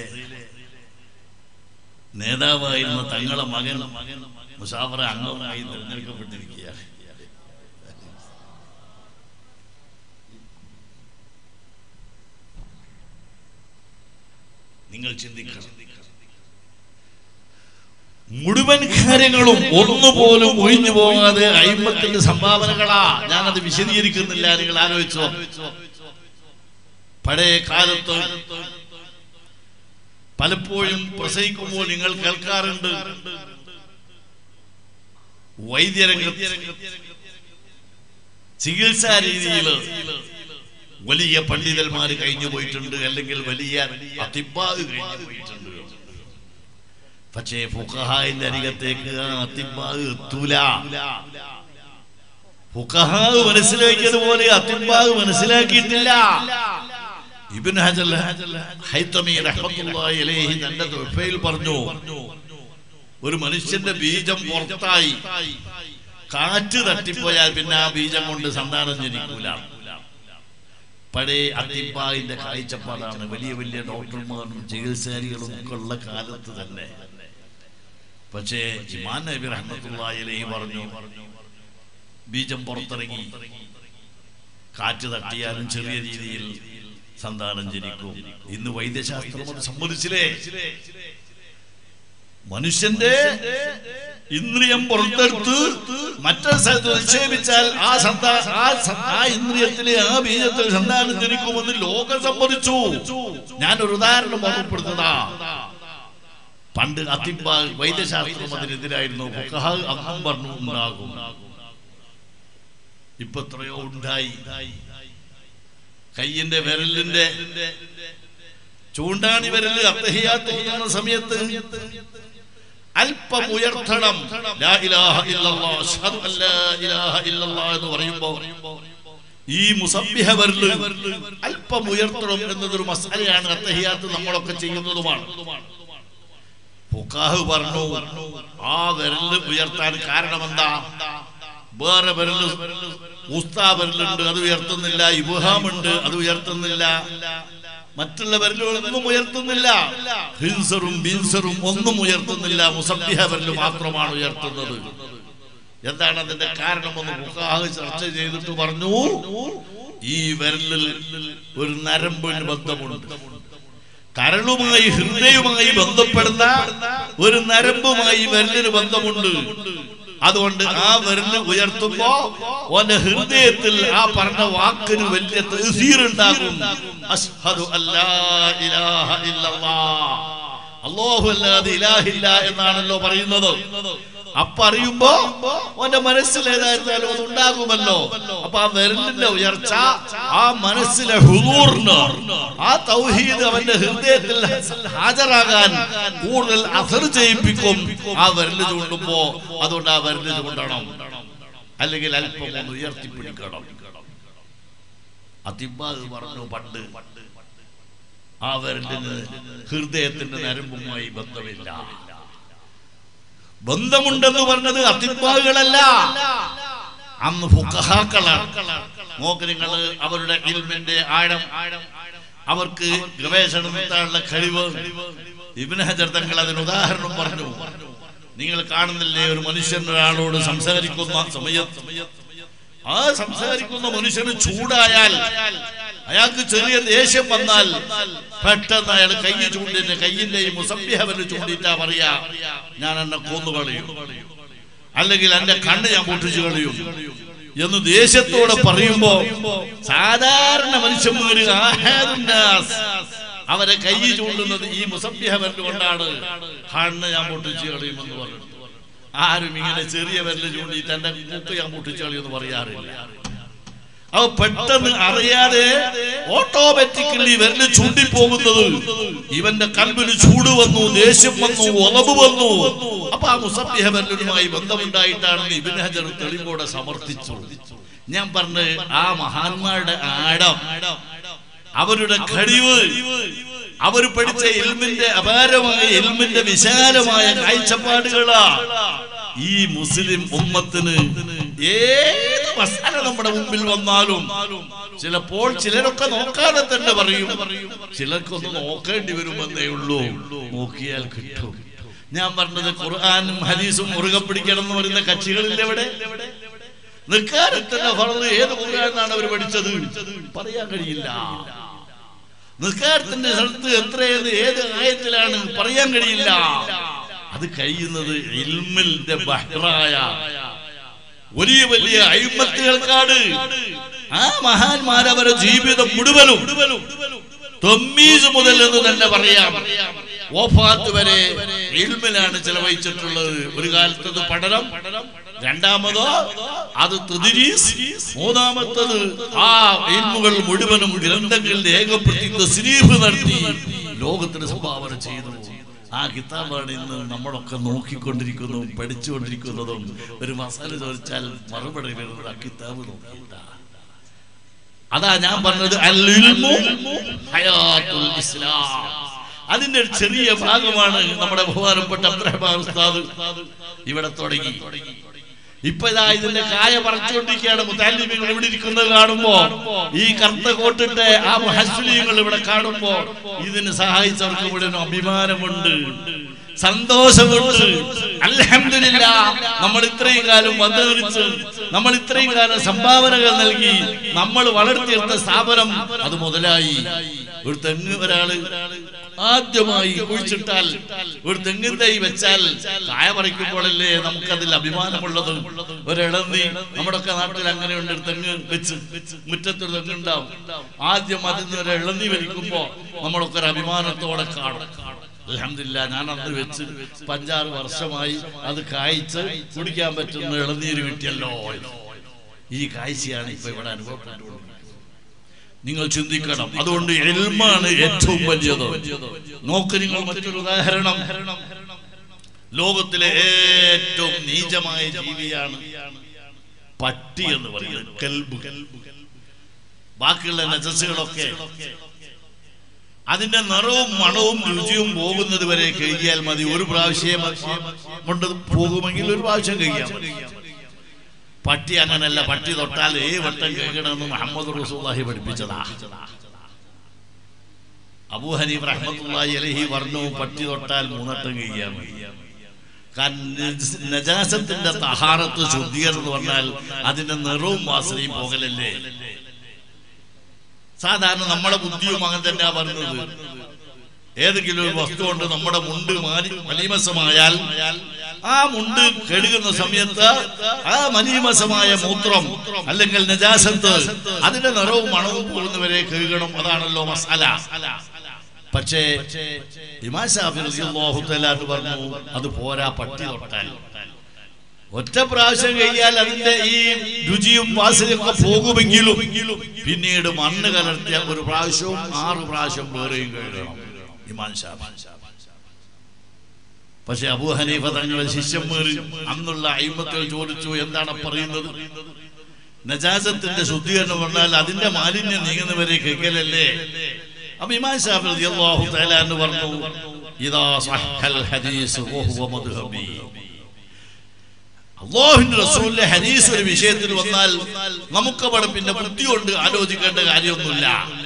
നേതാവായിരുന്ന തങ്ങളെ മകൻ മുസാഫറെ അംഗമായി തിരഞ്ഞെടുക്കപ്പെട്ടിരിക്കുക നിങ്ങൾ ചിന്തിക്കണം മുഴുവൻ കാര്യങ്ങളും ഒന്നുപോലും ഒഴിഞ്ഞു പോകാതെ അയിമ്പത്തിന്റെ സംഭാവനകളാ ഞാനത് വിശദീകരിക്കുന്നില്ല നിങ്ങൾ ആലോചിച്ചോ പഴയ കാലത്ത് പലപ്പോഴും പ്രസംഗിക്കുമ്പോൾ നിങ്ങൾ കേൾക്കാറുണ്ട് വൈദ്യരംഗത്ത് ചികിത്സാ രീതിയിൽ വലിയ പണ്ഡിതന്മാർ കഴിഞ്ഞു പോയിട്ടുണ്ട് അല്ലെങ്കിൽ വലിയ അതിബാഗ് കഴിഞ്ഞു പോയിട്ടുണ്ട് പക്ഷേ ഫുഖഹായിന്റെ അരികത്തേക്ക് ആ അതിബാഗ് എത്തൂല ഫുഖഹാവ് മനസ്സിലാക്കിയതുപോലെ അതിബാഗ് മനസ്സിലാക്കിയിട്ടില്ല ഇബ്ൻ ഹജർ ഹൈത്തമി റഹ്മത്തുള്ളാഹി അലൈഹി തന്റെ തുഫയിൽ പറഞ്ഞു ഒരു മനുഷ്യന്റെ ബീജം പുറത്തായി കാറ്റ് തട്ടിപ്പോയാൽ പിന്നെ ആ ബീജം കൊണ്ട് സന്താനം ജനിക്കൂല പഴയ അതിബായിന്റെ കാഴ്ചപ്പാടാണ് വലിയ വലിയ ഡോക്ടർമാരും ചികിത്സാരികളും ഒക്കെ ഉള്ള കാലത്ത് തന്നെ പക്ഷേ ഇമാൻ നബി റഹ്മത്തുള്ളാഹി അലൈഹി പറഞ്ഞു ബീജം പുറത്തിറങ്ങി കാറ്റ് തട്ടിയാലും ചെറിയ രീതിയിൽ സന്താനം ജനിക്കും ഇന്ന് വൈദ്യശാസ്ത്രം അത് സമ്മതിച്ചില്ലേ മനുഷ്യന്റെ ഇന്ദ്രിയം പുറത്തെടുത്ത് മറ്റൊരു സ്ഥലത്ത് നിക്ഷേപിച്ചാൽ ആ സന്താ ആ സ- ആ ഇന്ദ്രിയത്തിലെ ആ ബീജത്തിൽ സന്താനം ജനിക്കുമെന്ന് ലോകം സമ്മതിച്ചു ഞാൻ ഒരു ഉദാഹരണം ഓർമ്മപ്പെടുത്തതാ പണ്ട് അതിബ വൈദ്യശാസ്ത്രം അതിനെതിരായിരുന്നു ഫുഖഹാ അന്നും പറഞ്ഞു ഉണ്ടാകും ഇപ്പൊ എത്രയോ ഉണ്ടായി കയ്യിന്റെ വിരലിന്റെ ചൂണ്ടാണി വിരല് അത്തഹിയാത്ത് ഓതുന്ന സമയത്ത് അല്പം ഉയർത്തണം ലാ ഇലാഹ ഇല്ലല്ലാഹ് അശ്ഹദു അല്ലാ ഇലാഹ ഇല്ലല്ലാഹ് എന്ന് പറയുമ്പോ ഈ മുസബ്ബിഹ വിരല് അല്പം ഉയർത്തണം എന്നതൊരു മസാലയാണ് അത്തഹിയാത്ത് നമ്മളൊക്കെ ചെയ്യുന്നതുമാണ് ഫുഖാഹ് പറഞ്ഞു ആ വിരല് ഉയർത്താൻ കാരണം എന്താ വേറെ വിരല് ഉസ്താ വിരലുണ്ട് അത് ഉയർത്തുന്നില്ല ഇബുഹാമുണ്ട് അത് ഉയർത്തുന്നില്ല മറ്റുള്ള വിരലുകളൊന്നും ഉയർത്തുന്നില്ല ഹിൻസറും ബിൻസറും ഒന്നും ഉയർത്തുന്നില്ല മുസബ്ബിഹ വിരല് മാത്രമാണ് ഉയർത്തുന്നത് എന്താണ് അതിന്റെ കാരണമെന്ന് ഫുഖാഹ് ചർച്ച ചെയ്തിട്ട് പറഞ്ഞു ഈ വിരലിൽ ഒരു നരമ്പിന് ബന്ധമുണ്ട് കരളുമായി ഹൃദയവുമായി ബന്ധപ്പെടുന്ന ഒരു നരമ്പുമായി വിരലിന് ബന്ധമുണ്ട് അതുകൊണ്ട് ആ വിരല് ഉയർത്തുമ്പോ ഓന്റെ ഹൃദയത്തിൽ ആ പറഞ്ഞ വാക്കിന് വലിയ തഹസീറുണ്ടാകും അഷ്ഹദു അല്ലാ ഇലാഹ ഇല്ലല്ലാഹ് അല്ലാഹു അല്ലാതെ ഇലാഹില്ല എന്നാണല്ലോ പറയുന്നത് അപ്പൊ അറിയുമ്പോ ഓന്റെ മനസ്സിൽ ഏതായിരുന്നാലും അത് ഉണ്ടാകുമല്ലോ അപ്പൊ ആ വിരലിന്റെ ഉയർച്ച ആ മനസ്സിലെ ഹുദൂറിന് ആ തൗഹീദ് അവന്റെ ഹൃദയത്തിൽ ഹാജരാകാൻ കൂടുതൽ അസർ ചെയ്യിപ്പിക്കും ആ വിരല് ചൂണ്ടുമ്പോ അതുകൊണ്ട് ആ വിരല് ചൂണ്ടണം അല്ലെങ്കിൽ അല്പം ഒന്ന് ഉയർത്തിപ്പിടിക്കണം അതിബാദ് പറഞ്ഞു പണ്ട് ആ വിരലിന് ഹൃദയത്തിന്റെ നരമ്പുമായി ബന്ധമില്ല ബന്ധമുണ്ടെന്ന് പറഞ്ഞത് അതിബാഹുകളല്ല അന്ന് ഫുഖഹാക്കളാണ് നോക്ക് നിങ്ങൾ അവരുടെ ഇൽമിന്റെ ആഴം അവർക്ക് ഗവേഷണം നടത്താനുള്ള കഴിവ് ഇബ്നു ഹജർ തങ്ങൾ അതിന് ഉദാഹരണം പറഞ്ഞു നിങ്ങൾ കാണുന്നില്ലേ ഒരു മനുഷ്യൻ ഒരാളോട് സംസാരിക്കുന്ന സമയത്ത് ആ സംസാരിക്കുന്ന മനുഷ്യന് ചൂടായാൽ അയാൾക്ക് ചെറിയ ദേഷ്യം വന്നാൽ പെട്ടെന്ന് അയാൾ കൈ ചൂണ്ടിന്റെ കയ്യിന്റെ ഈ മുസബ്യഹവന് ചൂണ്ടിട്ടാ പറയാ ഞാൻ എന്നെ കൊന്നു കളയും അല്ലെങ്കിൽ എന്റെ കണ്ണ് ഞാൻ പൊട്ടിച്ചു കളയും എന്ന് ദേഷ്യത്തോടെ പറയുമ്പോ സാധാരണ മനുഷ്യന്മാര് ആഹാദുന്നാസ് അവരെ കൈ ചൂണ്ടുന്നത് ഈ മുസബ്യഹവന് കൊണ്ടാണ് കണ്ണ് ഞാൻ പൊട്ടിച്ചു കളയുമെന്ന് പറഞ്ഞു ആരും ഇങ്ങനെ ചെറിയ വിരല് ചൂണ്ടി തന്റെ മൂക്ക് ഞാൻ പൊട്ടിച്ചു കളയുമെന്ന് പറയാറില്ല അവ പെട്ടെന്ന് അറിയാതെ ഓട്ടോമാറ്റിക്കലി വിരല് ചൂണ്ടിപ്പോകുന്നത് ഇവന്റെ കൽബിന് ചൂട് വന്നു ദേഷ്യം വന്നു ഉറവ് വന്നു അപ്പൊ ആ മുസബ്യഹ വിരലുമായി ബന്ധമുണ്ടായിട്ടാണെന്ന് ഇബിൻ ഹജർ തെളിവോടെ സമർത്ഥിച്ചു ഞാൻ പറഞ്ഞ് ആ മഹാന്മാരുടെ ആഴം അവരുടെ കഴിവ് അവർ പഠിച്ച ഇൽമിന്റെ അപാരമായ ഇൽമിന്റെ വിശാലമായ കാഴ്ചപ്പാടുകളാ ഈ മുസ്ലിം ഉമ്മത്തിന് ഏത് മസാല നമ്മുടെ മുമ്പിൽ വന്നാലും ചിലപ്പോൾ ചിലരൊക്കെ നോക്കാതെ തന്നെ പറയും ചിലർക്കൊന്ന് നോക്കേണ്ടി വരുമെന്നേ ഉള്ളൂ നോക്കിയാൽ കിട്ടും ഞാൻ പറഞ്ഞത് ഖുർആാനും ഹദീസും മുറുകെ പിടിക്കണം എന്ന് പറയുന്ന കക്ഷികളിൽ എവിടെ നിൽക്കാരത്തിന്റെ ഫറദ് ഏത് ഖുർആനാണ് അവർ പഠിച്ചത് പറയാൻ കഴിയില്ല നിസ്കാരത്തിന്റെ സ്ഥലത്ത് എത്രയെന്ന് ഏത് ആയത്തിലാണ് പറയാൻ കഴിയില്ല അത് കഴിയുന്നത് ഇൽമിന്റെ ബഹ്റായ വലിയ വലിയ അഴിമത്തുകൾക്കാട് ആ മഹാന്മാരവരെ ജീവിതം മുഴുവനും തൊമ്മീസ് മുതൽ എന്ന് തന്നെ പറയാം ഓഫാത്ത് വരെ ഇൽമിലാണ് ചെലവഴിച്ചിട്ടുള്ളത് ഒരു കാലത്ത് അത് പഠനം രണ്ടാമതോ അത് തദ്രീസ് മൂന്നാമത്തത് ആ ഇൽമുകൾ മുഴുവനും ഗ്രന്ഥങ്ങളിൽ രേഖപ്പെടുത്തി തസ്രീഫ് നടത്തി ലോകത്തിന് സംഭാവന ചെയ്തു ആ കിതാബാണ് ഇന്ന് നമ്മളൊക്കെ നോക്കിക്കൊണ്ടിരിക്കുന്നതും പഠിച്ചുകൊണ്ടിരിക്കുന്നതും ഒരു മസാല ചോദിച്ചാൽ മറുപടി വരുന്നത് ആ കിതാബ് നോക്കിയിട്ടാ അതാ ഞാൻ പറഞ്ഞത് അൽ ഇൽമു ഹയാത്തുൽ ഇസ്ലാം അതിന്റെ ഒരു ചെറിയ ഭാഗമാണ് നമ്മുടെ ബഹുമാനപ്പെട്ട അബ്ദുറഹ്മാൻ ഉസ്താദ് ഇവിടെ തുടങ്ങി ഇപ്പൊ ഇതാ ഇതിന്റെ കായ പറിച്ചുകൊണ്ടിരിക്കുകയാണ് മുത്താലിമികൾ ഇവിടെ ഇരിക്കുന്നത് കാണുമ്പോ ഈ കറുത്ത കോട്ടിട്ട് ആ മുഹസ്ലിങ്ങൾ ഇവിടെ കാണുമ്പോ ഇതിന് സഹായിച്ചവർക്ക് മുഴുവൻ അഭിമാനമുണ്ട് സന്തോഷമുണ്ട് അൽഹംദുലില്ല നമ്മൾ ഇത്രയും കാലം വന്നുനിറിച്ച് നമ്മൾ ഇത്രയും കാലം സംഭാവനകൾ നൽകി നമ്മൾ വളർത്തിയെടുത്ത സ്ഥാപനം അത് മുതലായി ഒരു തെങ്ങ് ഒരാള് ആദ്യമായി കുഴിച്ചിട്ടാൽ ഒരു തെങ്ങിൻ തൈ വെച്ചാൽ കായ പറിക്കുമ്പോഴല്ലേ നമുക്കതിൽ അഭിമാനമുള്ളത് ഒരിളന്നി നമ്മുടെയൊക്കെ നാട്ടിൽ അങ്ങനെയുണ്ട് ഒരു തെങ്ങ് വെച്ച് മുറ്റത്തൊരു തെങ്ങുണ്ടാവും ആദ്യം അതിൽ നിന്ന് ഒരു ഇളന്നി വലിക്കുമ്പോ നമ്മളൊക്കെ ഒരു അഭിമാനത്തോടെ കാണും അലഹമില്ല ഞാൻ അന്ന് വെച്ച് പഞ്ചാറ് വർഷമായി അത് കായ്ച്ച് കുടിക്കാൻ പറ്റുന്ന ഇളനീര് കിട്ടിയല്ലോ ഈ കാഴ്ചയാണ് ഇപ്പൊ ഇവിടെ അനുഭവപ്പെട്ടുകൊണ്ടിരിക്കുന്നത് നിങ്ങൾ ചിന്തിക്കണം അതുകൊണ്ട് എൽമാണ് ഏറ്റവും വലിയത് നോക്ക് നിങ്ങൾ മറ്റൊരു ഉദാഹരണം ലോകത്തിലെ ഏറ്റവും നീചമായ ജീവിയാണ് പട്ടി എന്ന് പറയുന്നത് കൽബ് ബാക്കിയുള്ള നജസ്സുകളൊക്കെ അതിന്റെ നിറവും മണവും രുചിയും പോകുന്നത് വരെ കഴിയാൽ മതി ഒരു പ്രാവശ്യം കൊണ്ട് പോകുമെങ്കിൽ ഒരു പ്രാവശ്യം കഴിയാം പട്ടി അങ്ങനല്ല പട്ടി തൊട്ടാൽ ഏ വട്ടം കഴിക്കണമെന്ന് മുഹമ്മദ് റസൂല്ലാഹി പഠിപ്പിച്ചതാ അബൂ ഹനീഫ് റഹ്മത്തുള്ളാഹി അലൈഹി പറഞ്ഞു പട്ടി തൊട്ടാൽ മൂന്നട്ടം കഴിയാൻ മതി കാരണം നജ- നജാസത്തിന്റെ തഹാറത്ത് ശുദ്ധീകരണം എന്ന് പറഞ്ഞാൽ അതിന്റെ നിറവും വാസനയും പോകലല്ലേ സാധാരണ നമ്മുടെ ബുദ്ധിയും അങ്ങനെ തന്നെയാ പറഞ്ഞത് ഏതെങ്കിലും ഒരു വസ്തു കൊണ്ട് നമ്മുടെ മുണ്ട് മാറി മലീമസമായാൽ ആ മുണ്ട് കഴുകുന്ന സമയത്ത് ആ മലീമസമായ മൂത്രം അല്ലെങ്കിൽ നജാസത്ത് അതിന്റെ നിറവും മണവും പോകുന്നവരെ കഴുകണം അതാണല്ലോ മസാല പക്ഷേ ഇമാം ഷാഫി റളിയല്ലാഹു തആല എന്ന് പറഞ്ഞു അത് പോരാ പട്ടി തൊട്ടാൽ ഒറ്റ പ്രാവശ്യം കഴിയാൽ അതിന്റെ ഈ രുചിയും വാസനയൊക്കെ പോകുമെങ്കിലും പിന്നീട് മണ്ണ് കലർത്തിയ ഒരു പ്രാവശ്യവും ആറ് പ്രാവശ്യം വേറെയും കഴുകണം ഇമാൻ ഷാഫി പക്ഷെ അബൂ ഹനീഫ തങ്ങളുടെ ശിഷ്യന്മാർ അന്നുള്ള അയിമത്തുകൾ ചോദിച്ചു എന്താണ് പറയുന്നത് നജാസത്തിന്റെ ശുദ്ധീകരണം പറഞ്ഞാൽ അതിന്റെ മാലിന്യം നീങ്ങുന്നവരെ കേൾക്കലല്ലേ അപ്പൊ ഇമാം ഷാഫി റളിയല്ലാഹു തആല എന്ന് പറഞ്ഞു ഇദാ സഹൽ ഹദീസ് വഹുവ മദ്ഹബി അള്ളാഹുവിന്റെ റസൂലിന്റെ ഹദീസ് ഒരു വിഷയത്തിൽ വന്നാൽ നമുക്ക് അവിടെ പിന്നെ ബുദ്ധി കൊണ്ട് ആലോചിക്കേണ്ട കാര്യമൊന്നുമില്ല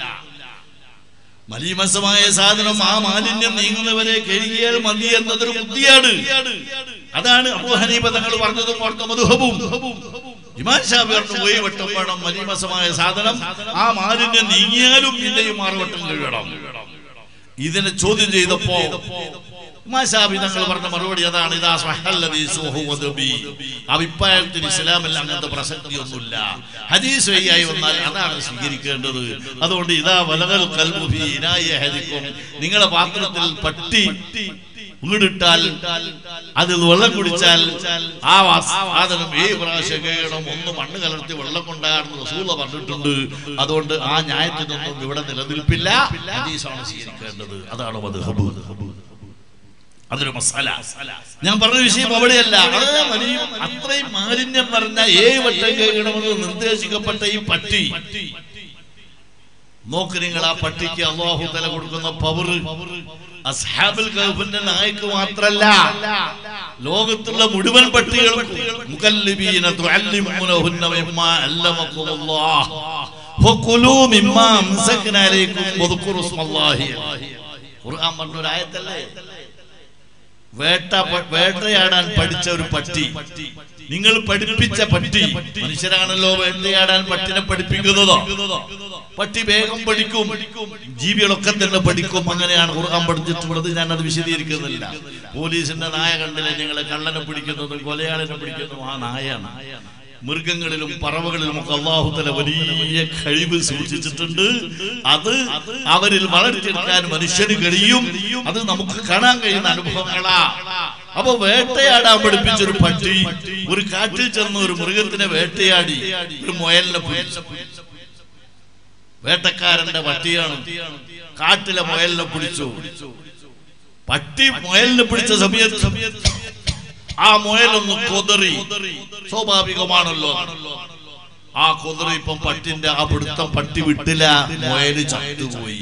മലീമസമായ സാധനം ആ മാലിന്യം നീങ്ങുന്നവരെ കഴുകിയാൽ മതി എന്നതൊരു ബുദ്ധിയാണ് അതാണ് അബൂ ഹനീഫ തങ്ങൾ പറഞ്ഞതും അവിടുത്തെ മധുഹബും ഇമാൻ ഷാബി പറഞ്ഞു പോയി വട്ടം വേണം മലീമസമായ സാധനം ആ മാലിന്യം നീങ്ങിയാലും പിന്നെയും ആറുവട്ടം കഴുകണം ഇതിനെ ചോദ്യം ചെയ്തപ്പോ മാഷാബി തങ്ങൾ പറഞ്ഞ മറുപടി അതാണ് ഇതാ സ്വഹല്ലദീസു വഹുവ ദബി. അഭിപ്രായത്തിന് ഇസ്ലാമിൽ അങ്ങനത്തെ പ്രസക്തിയൊന്നുമില്ല ഹദീസ് വഴിയായി വന്നാൽ അതാണ് സ്വീകരിക്കേണ്ടത് അതുകൊണ്ട് ഇതാ വലകൽ കൽബുഫി ഇനായി ഹരിക്കും നിങ്ങളെ പാത്രത്തിൽ പട്ടി വീടിട്ടാൽ അതിൽ വെള്ളം കുടിച്ചാൽ ആ വാ- സാധനം ഏഴ് പ്രാവശ്യം കേൾക്കണം ഒന്ന് മണ്ണ് കലർത്തി വെള്ളം കൊണ്ടാണെന്ന് റസൂല പറഞ്ഞിട്ടുണ്ട് അതുകൊണ്ട് ആ ന്യായത്തിനൊന്നും ഇവിടെ നിലനിൽപ്പില്ല ഹദീസാണ് സ്വീകരിക്കേണ്ടത് അതാണ് മദ്ഹബ് അതൊരു മസാല ഞാൻ പറഞ്ഞ വിഷയം അവിടെയല്ല അത് വലിയ അത്രയും മാലിന്യം പറഞ്ഞ ഏഴ് വട്ടം കേൾക്കണമെന്ന് നിർദ്ദേശിക്കപ്പെട്ട ഈ പട്ടി നോക്ക് നിങ്ങൾ ആ പട്ടിക്ക് അള്ളാഹു തല കൊടുക്കുന്ന പവർ അസ്ഹാബുൽ കഹ്ഫിന്റെ നായ്ക്ക് മാത്രല്ല ലോകത്തുള്ള മുഴുവൻ പട്ടികൾക്കും മുകല്ലിബീന തുഅല്ലിമൂനഹുന്ന മിമ്മാ അല്ലമക്കുമുല്ലാഹ് ഫകുലൂ മിമ്മാ അംസക്ന അലൈക്കും വദ്കുറു ഇസ്മല്ലാഹി ഖുർആൻ പറഞ്ഞ ഒരു ആയത്തല്ലേ വേട്ട വേട്ടയാടാൻ പഠിച്ച ഒരു പട്ടി നിങ്ങൾ പഠിപ്പിച്ച പട്ടി മനുഷ്യരാണല്ലോ വേട്ടയാടാൻ പട്ടിനെ പഠിപ്പിക്കുന്നതോ പട്ടി വേഗം പഠിക്കും ജീവികളൊക്കെ തന്നെ പഠിക്കും അങ്ങനെയാണ് ഖുർആൻ പഠിച്ചിട്ടുള്ളത് ഞാൻ അത് വിശദീകരിക്കുന്നില്ല പോലീസിന്റെ നായ കണ്ടില്ലേ ഞങ്ങളെ കള്ളനെ പിടിക്കുന്നതും കൊലയാളിനെ പിടിക്കുന്നതും ആ നായാണ് മൃഗങ്ങളിലും പറവകളിലും ഒക്കെ അള്ളാഹുത്തല വലിയ കഴിവ് സൂക്ഷിച്ചിട്ടുണ്ട് അത് അവരിൽ വളർത്തിയെടുക്കാൻ മനുഷ്യന് കഴിയും അത് നമുക്ക് കാണാൻ കഴിയുന്ന അനുഭവങ്ങളാ അപ്പൊ വേട്ടയാടാൻ പഠിപ്പിച്ച ഒരു പട്ടി ഒരു കാട്ടിൽ ചെന്ന് ഒരു മൃഗത്തിനെ വേട്ടയാടി ഒരു മുയലിനെ പിടിച്ചു വേട്ടക്കാരന്റെ പട്ടിയാണ് കാട്ടിലെ മുയലിനെ പിടിച്ചു പട്ടി മുയലിനെ പിടിച്ച സമയത്ത് ആ മുയലൊന്ന് കൊതറി സ്വാഭാവികമാണല്ലോ ആ കൊതറി ഇപ്പം പട്ടിന്റെ ആ പിടുത്തം പട്ടി വിട്ടില്ല മുയല് ചത്തുപോയി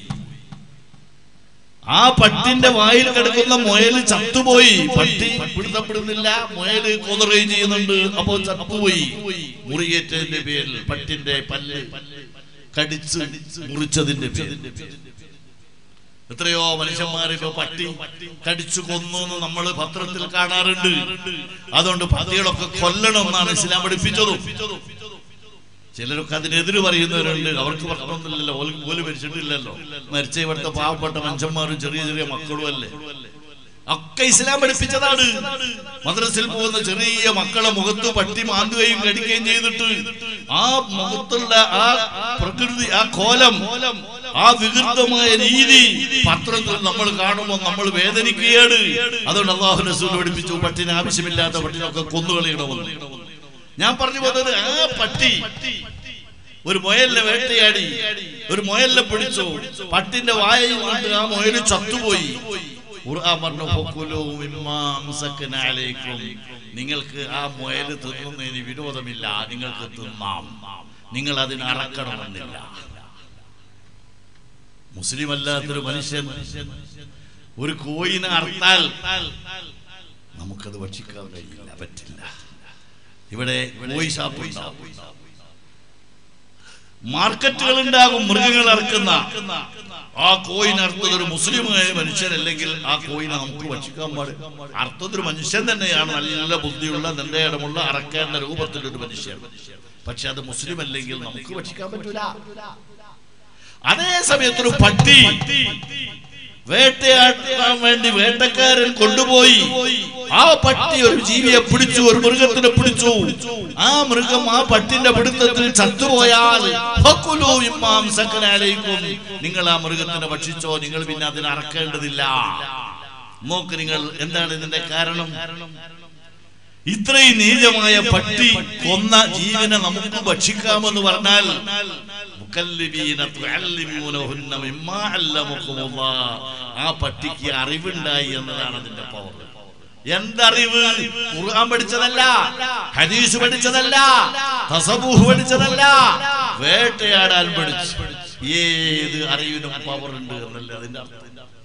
ആ പട്ടിന്റെ വായിൽ കിടക്കുന്ന മുയല് ചത്തുപോയി പട്ടി പിടുത്തപ്പെടുന്നില്ല മുയല് കൊതറുകയും ചെയ്യുന്നുണ്ട് അപ്പോ ചത്തുപോയി മുറിയേറ്റതിന്റെ പേരിൽ പട്ടിന്റെ പല്ല് കടിച്ച് മുറിച്ചതിന്റെ പേരിൽ എത്രയോ മനുഷ്യന്മാരെ ഇപ്പൊ പട്ടി കടിച്ചു കൊന്നു എന്ന് നമ്മൾ പത്രത്തിൽ കാണാറുണ്ട് അതുകൊണ്ട് പട്ടികളൊക്കെ കൊല്ലണം എന്നാണ് ഇസ്ലാം പഠിപ്പിച്ചതും ചിലരൊക്കെ അതിനെതിര് പറയുന്നവരുണ്ട് അവർക്ക് പ്രശ്നമൊന്നുമില്ലല്ലോ ഓല് ഓല് മരിച്ചിട്ടില്ലല്ലോ മരിച്ച ഇവിടുത്തെ പാവപ്പെട്ട മനുഷ്യന്മാരും ചെറിയ ചെറിയ മക്കളും അല്ലേ ഒക്കെ ഇസ്ലാം പഠിപ്പിച്ചതാണ് മദ്രസിൽ പോകുന്ന ചെറിയ മക്കളെ മുഖത്ത് പട്ടി മാന്തുകയും കടിക്കുകയും ചെയ്തിട്ട് ആ മുഖത്തുള്ള ആ പ്രകൃതി ആ കോലം ആ വികൃതമായ രീതി പത്രത്തിൽ നമ്മൾ കാണുമ്പോൾ നമ്മൾ വേദനിക്കുകയാണ് അതുകൊണ്ട് അള്ളാഹു റസൂൽ പഠിപ്പിച്ചു പട്ടിന് ആവശ്യമില്ലാത്ത പട്ടിനൊക്കെ കൊന്നുകളയണമെന്ന് ഞാൻ പറഞ്ഞു പോകുന്നത് ആ പട്ടി ഒരു മുയലിനെ വേട്ടയാടി ഒരു മുയലിനെ പിടിച്ചു പട്ടിന്റെ വായയിൽ കൊണ്ട് ആ മുയല് ചത്തുപോയി ഖുർആൻ പറഞ്ഞു "ഫക്കുലൂ മിമ്മാ അംസക്ന അലൈക്കും." നിങ്ങൾക്ക് ആ മുയല് തിന്നുന്നതിന് വിരോധമില്ല നിങ്ങൾക്ക് തിന്നാം നിങ്ങൾ അതിന് അറക്കണമെന്നില്ല മുസ്ലിം അല്ലാത്തൊരു മനുഷ്യൻ ഒരു കോയിനെ അറുത്താൽ നമുക്കത് ഭക്ഷിക്കാൻ കഴിയില്ല പറ്റില്ല ഇവിടെ കോയി ഷാപ്പ് ഉണ്ടാവും മാർക്കറ്റുകൾ ഉണ്ടാകും മൃഗങ്ങൾ ഇറക്കുന്ന ആ കോയിൻ അർത്ഥത് ഒരു മുസ്ലിമായ മനുഷ്യനല്ലെങ്കിൽ ആ കോയിനെ നമുക്ക് ഭക്ഷിക്കാൻ പാടില്ല അർത്ഥത് ഒരു മനുഷ്യൻ തന്നെയാണ് നല്ല ബുദ്ധിയുള്ള നല്ല ഇടമുള്ള അറക്കേണ്ട രൂപത്തിലൊരു മനുഷ്യൻ പക്ഷെ അത് മുസ്ലിം അല്ലെങ്കിൽ നമുക്ക് ഭക്ഷിക്കാൻ പറ്റൂല അതേ സമയത്തൊരു പട്ടി വേട്ടയാടാൻ വേണ്ടി വേട്ടക്കാരൻ കൊണ്ടുപോയി ആ പട്ടി ഒരു ജീവിയെ പിടിച്ചു ഒരു മൃഗത്തിനെ പിടിച്ചു ആ മൃഗം ആ പട്ടിന്റെ പിടുത്തത്തിൽ ചത്തുപോയാൽ ഫക്കുലൂ ഇമ്മാം സക്കനാലയിക്കും നിങ്ങൾ ആ മൃഗത്തിനെ ഭക്ഷിച്ചോ നിങ്ങൾ പിന്നെ അതിനെ അറക്കേണ്ടതില്ല നോക്ക് നിങ്ങൾ എന്താണ് ഇതിന്റെ കാരണം ഇത്രയും നീചമായ പട്ടി കൊന്ന ജീവനെ നമുക്ക് ഭക്ഷിക്കാമെന്ന് പറഞ്ഞാൽ മുക്കല്ലിബീന തുഅല്ലിമൂനഹുന്ന മിമ്മാ അല്ലമക്കുമുല്ലാഹ്. ആ പട്ടിക്ക് അറിവുണ്ടായി എന്നതാണ് അതിന്റെ പവർ എന്തറിവ് ഖുർആൻ പഠിച്ചതല്ല ഹദീസ് പഠിച്ചതല്ല തസബൂഹ് പഠിച്ചതല്ല വേട്ടയാടാൻ പഠിച്ചു ഏത് അറിവിനും പവർ ഉണ്ട് എന്നല്ല അതിന്റെ അർത്ഥം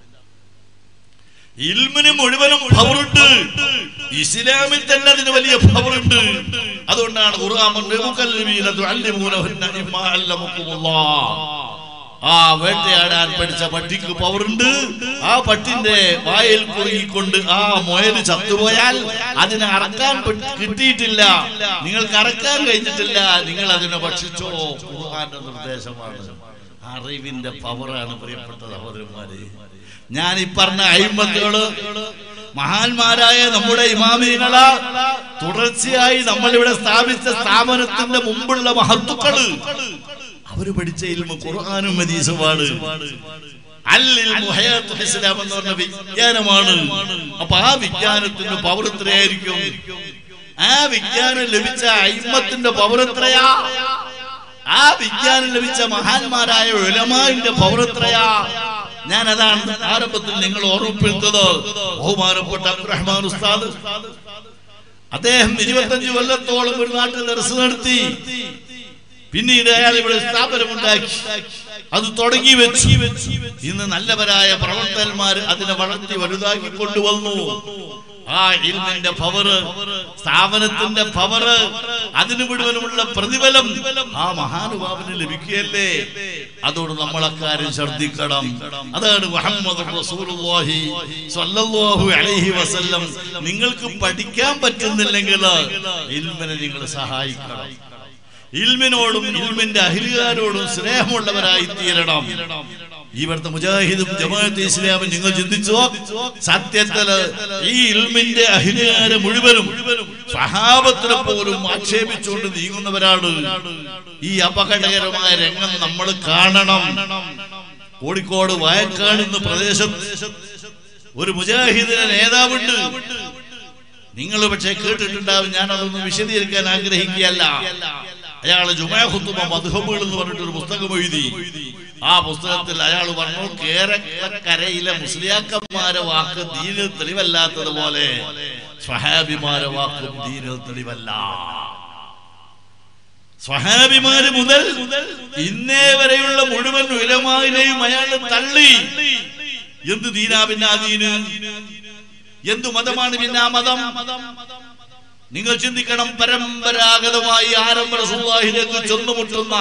ഇൽമിന് മുഴുവനും പവറുണ്ട് ഇസ്ലാമിൽ തന്നെ അതിന് വലിയ പവറുണ്ട് അതുകൊണ്ടാണ് ഖുർആൻ പറഞ്ഞത്, "മുകല്ലിമീന തുഅല്ലിമൂനഹുന്ന മിമ്മാ അല്ലമക്കുമുല്ലാഹ്." ആ വേട്ടയാടാൻ പഠിച്ച പട്ടിക്ക് പവറുണ്ട് ആ പട്ടിന്റെ വായിൽ കുറുകിക്കൊണ്ട് ആ മുയല് ചത്തുപോയാൽ അതിനെ അറക്കാൻ പറ്റ- കിട്ടിയിട്ടില്ല നിങ്ങൾക്ക് അറക്കാൻ കഴിഞ്ഞിട്ടില്ല നിങ്ങൾ അതിനെ ഭക്ഷിച്ചോ ഖുർആന്റെ നിർദ്ദേശമാണ് അറിവിന്റെ പവറാണ് പ്രിയപ്പെട്ട സഹോദരന്മാരെ ഞാൻ ഈ പറഞ്ഞ അയിമ്പത്തുകള് മഹാന്മാരായ നമ്മുടെ ഇമാമികള് തുടർച്ചയായി നമ്മളിവിടെ സ്ഥാപിച്ച സ്ഥാപനത്തിന്റെ മുമ്പുള്ള മഹത്തുക്കള് അവര് പഠിച്ച ഇൽമ ഖുർആാനും ഹദീസുമാണ് അല്ലിൽ മുഹയാത്തുൽ ഇസ്ലാം എന്ന് പറഞ്ഞ വിജ്ഞാനമാണ് അപ്പൊ ആ വിജ്ഞാനത്തിന്റെ പവർ എത്രയായിരിക്കും ആ വിജ്ഞാനം ലഭിച്ച അയിമത്തിന്റെ പവർ എത്രയാ ആ വിജ്ഞാനം ലഭിച്ച മഹാന്മാരായ ഉലമാവിന്റെ പവർ എത്രയാ ഞാൻ അതാണ് ആരംഭത്തിൽ നിങ്ങൾ ഓർമ്മപ്പെടുത്തത് ബഹുമാനപ്പെട്ട അബ്ദുറഹ്മാൻ ഉസ്താദ് അദ്ദേഹം ഇരുപത്തഞ്ച് കൊല്ലത്തോളം ഒരു നാട്ടിൽ ദർസ് നടത്തി പിന്നീട് അയാൾ ഇവിടെ സ്ഥാപനമുണ്ടാക്കി അത് തുടങ്ങി വെച്ചു ഇന്ന് നല്ലവരായ പ്രവർത്തകന്മാർ അതിനെ വളർത്തി വലുതാക്കി കൊണ്ടുവന്നു ആ ഇൽമിന്റെ പവറ് സ്ഥാപനത്തിന്റെ പവറ് അതിന് മുഴുവനുമുള്ള പ്രതിഫലം ആ മഹാനുഭാവന് ലഭിക്കുകയല്ലേ അതോട് നമ്മൾ അക്കാര്യം ശ്രദ്ധിക്കണം അതാണ് മുഹമ്മദ് റസൂലുള്ളാഹി സ്വല്ലല്ലാഹു അലൈഹി വസല്ലം നിങ്ങൾക്ക് പഠിക്കാൻ പറ്റുന്നില്ലെങ്കിൽ ഇൽമിനെ നിങ്ങൾ സഹായിക്കണം ഇൽമിനോടും ഇൽമിന്റെ അഹിലുകാരോടും സ്നേഹമുള്ളവരായി തീരണം ഇവിടുത്തെ മുജാഹിദും ജമാഅത്ത് ഇസ്ലാമും നിങ്ങൾ ചിന്തിച്ചോ സത്യത്തില് ഈ ഇൽമിന്റെ അഹിലുകാരെ മുഴുവനും സഹാബത്തിനെ പോലും ആക്ഷേപിച്ചുകൊണ്ട് നീങ്ങുന്നവരാണ് ഈ അപകടകരമായ രംഗം നമ്മൾ കാണണം കോഴിക്കോട് വയക്കാട് എന്ന പ്രദേശത്ത് ഒരു മുജാഹിദിന്റെ നേതാവുണ്ട് നിങ്ങൾ പക്ഷേ കേട്ടിട്ടുണ്ടാവും ഞാൻ അതൊന്നും വിശദീകരിക്കാൻ ആഗ്രഹിക്കുകയല്ല അയാള് ജുമാഹുത്തുമ മധുഹബുകൾ എന്ന് പറഞ്ഞിട്ട് ഒരു പുസ്തകം എഴുതി ആ പുസ്തകത്തിൽ അയാൾ പറഞ്ഞു കേരളക്കരയിലെ മുസ്ലിയാക്കന്മാരെ വാക്ക് ദീനിൽ തെളിവല്ലാത്തതുപോലെ സ്വഹാബിമാരെ വാക്കും ദീനിൽ തെളിവല്ല സ്വഹാബിമാര് മുതൽ ഇന്നേ വരെയുള്ള മുഴുവൻ ഉലമാവിനെയും അയാൾ തള്ളി എന്ത് ദീനാ പിന്നെ ദീന് എന്തു മതമാണ് പിന്നെ ആ മതം നിങ്ങൾ ചിന്തിക്കണം പരമ്പരാഗതമായി ആരംഭ റസൂലുള്ളാഹിലേക്ക് ചെന്നുമുട്ടുന്ന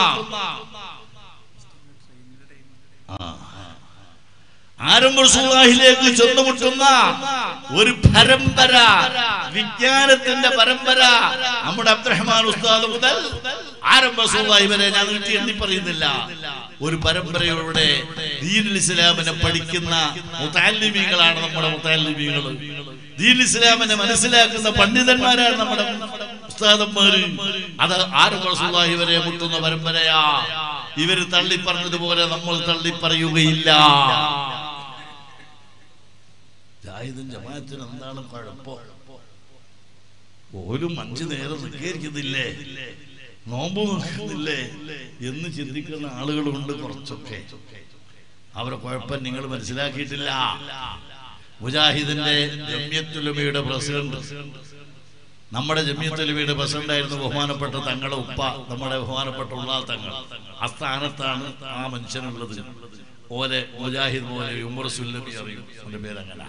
ആരംഭ റസൂലുള്ളാഹിലേക്ക് ചെന്നുമുട്ടുന്ന ഒരു പരമ്പര വിജ്ഞാനത്തിന്റെ പരമ്പര നമ്മുടെ അബ്ദുറഹ്മാൻ ഉസ്താദ് മുതൽ ആരംഭ റസൂലുള്ളാഹി വരെ ഞാൻ നീട്ടി എണ്ണി പറയുന്നില്ല ഒരു പരമ്പരയുടെ ദീനുൽ ഇസ്ലാമിനെ പഠിക്കുന്ന മുത്താലിമീങ്ങളാണ് നമ്മുടെ മുത്താലിമീങ്ങൾ ദീനുൽ ഇസ്ലാമിനെ മനസ്സിലാക്കുന്ന പണ്ഡിതന്മാരാണ് നമ്മുടെ ഉസ്താദന്മാര് അത് ആരും റസൂലുള്ളാഹി വരെ മുട്ടുന്ന പരമ്പരയാ ഇവര് തള്ളി പറഞ്ഞതുപോലെ നമ്മൾ തള്ളി പറയുകയില്ല ജാഹിദും ജമാഅത്തിനും എന്താണ് കുഴപ്പം പോലും അഞ്ചു നേരം നിൽക്കായിരിക്കുന്നില്ലേ നോമ്പ് നിൽക്കുന്നില്ലേ എന്ന് ചിന്തിക്കുന്ന ആളുകളുണ്ട് കുറച്ചൊക്കെ അവരെ കുഴപ്പം നിങ്ങൾ മനസ്സിലാക്കിയിട്ടില്ല മുജാഹിദിന്റെ ജമ്യത്തുലമയുടെ പ്രസിഡന്റ് നമ്മുടെ ജമ്യത്തുലമയുടെ പ്രസിഡന്റ് ആയിരുന്നു ബഹുമാനപ്പെട്ട തങ്ങളുടെ ഉപ്പ നമ്മുടെ ബഹുമാനപ്പെട്ട ഉള്ളാൾ തങ്ങൾ ആ സ്ഥാനത്താണ് ആ മനുഷ്യനുള്ളത് ഓലെ മുജാഹിദ് പോലെ ഉമർ സുല്ലമി അറിയും അവന്റെ പേരങ്ങനെ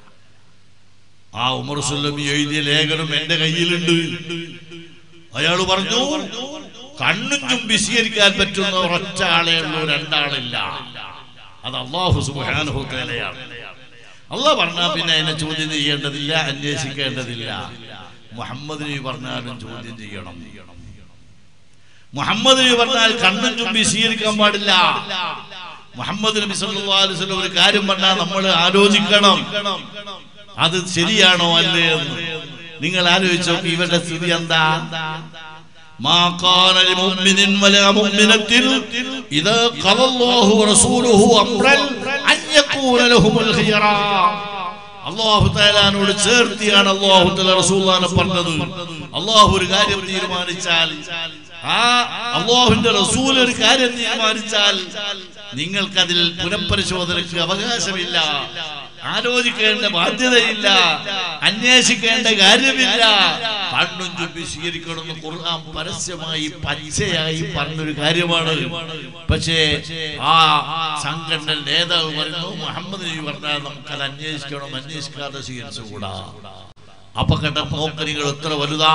ആ ഉമർ സുല്ലമി എഴുതിയ ലേഖനം എന്റെ കയ്യിലുണ്ട് അയാൾ പറഞ്ഞു കണ്ണും ചുംബി സ്വീകരിക്കാൻ പറ്റുന്ന ഒരൊറ്റ ആളേ ഉള്ളൂ രണ്ടാളില്ല അത് അള്ളാഹു സുബാനുഹു തേലയാണ് അള്ളാഹ് പറഞ്ഞാൽ പിന്നെ അതിനെ ചോദ്യം ചെയ്യേണ്ടതില്ല അന്വേഷിക്കേണ്ടതില്ല മുഹമ്മദ് നബി പറഞ്ഞാലും ചോദ്യം ചെയ്യണം മുഹമ്മദ് നബി പറഞ്ഞാൽ കണ്ണും ചുംബി സ്വീകരിക്കാൻ പാടില്ല മുഹമ്മദ് നബി സല്ലല്ലാഹു അലൈഹി വസല്ലം ഒരു കാര്യം പറഞ്ഞാൽ നമ്മൾ ആലോചിക്കണം അത് ശരിയാണോ അല്ലേ എന്ന് നിങ്ങൾ ആലോചിച്ചോ ഇവരുടെ സ്ഥിതി എന്താ ما كان لمؤمن ولا مؤمنة إذا قضى الله ورسوله أمرا أن يكون لهم الخيرا അള്ളാഹു താലാനോട് ചേർത്തിയാണ് അള്ളാഹു തല റസൂല്ലാനെ പറഞ്ഞത് അള്ളാഹു ഒരു കാര്യം തീരുമാനിച്ചാൽ ആ അള്ളാഹുവിന്റെ റസൂൽ ഒരു കാര്യം തീരുമാനിച്ചാൽ നിങ്ങൾക്കതിൽ പുനഃപരിശോധനയ്ക്ക് അവകാശമില്ല ആലോചിക്കേണ്ട ബാധ്യതയില്ല അന്വേഷിക്കേണ്ട കാര്യമില്ല കണ്ണും ചുമ്പി സ്വീകരിക്കണമെന്ന് ഖുർആൻ പരസ്യമായി പച്ചയായി പറഞ്ഞൊരു കാര്യമാണ് പക്ഷേ ആ സംഘടന നേതാവ് പറയുന്നു മുഹമ്മദ് നബി പറഞ്ഞാൽ നമുക്കത് അന്വേഷിക്കണം അന്വേഷിക്കാതെ സ്വീകരിച്ചുകൂടാ അപകട പോക്കനികൾ എത്ര വലുതാ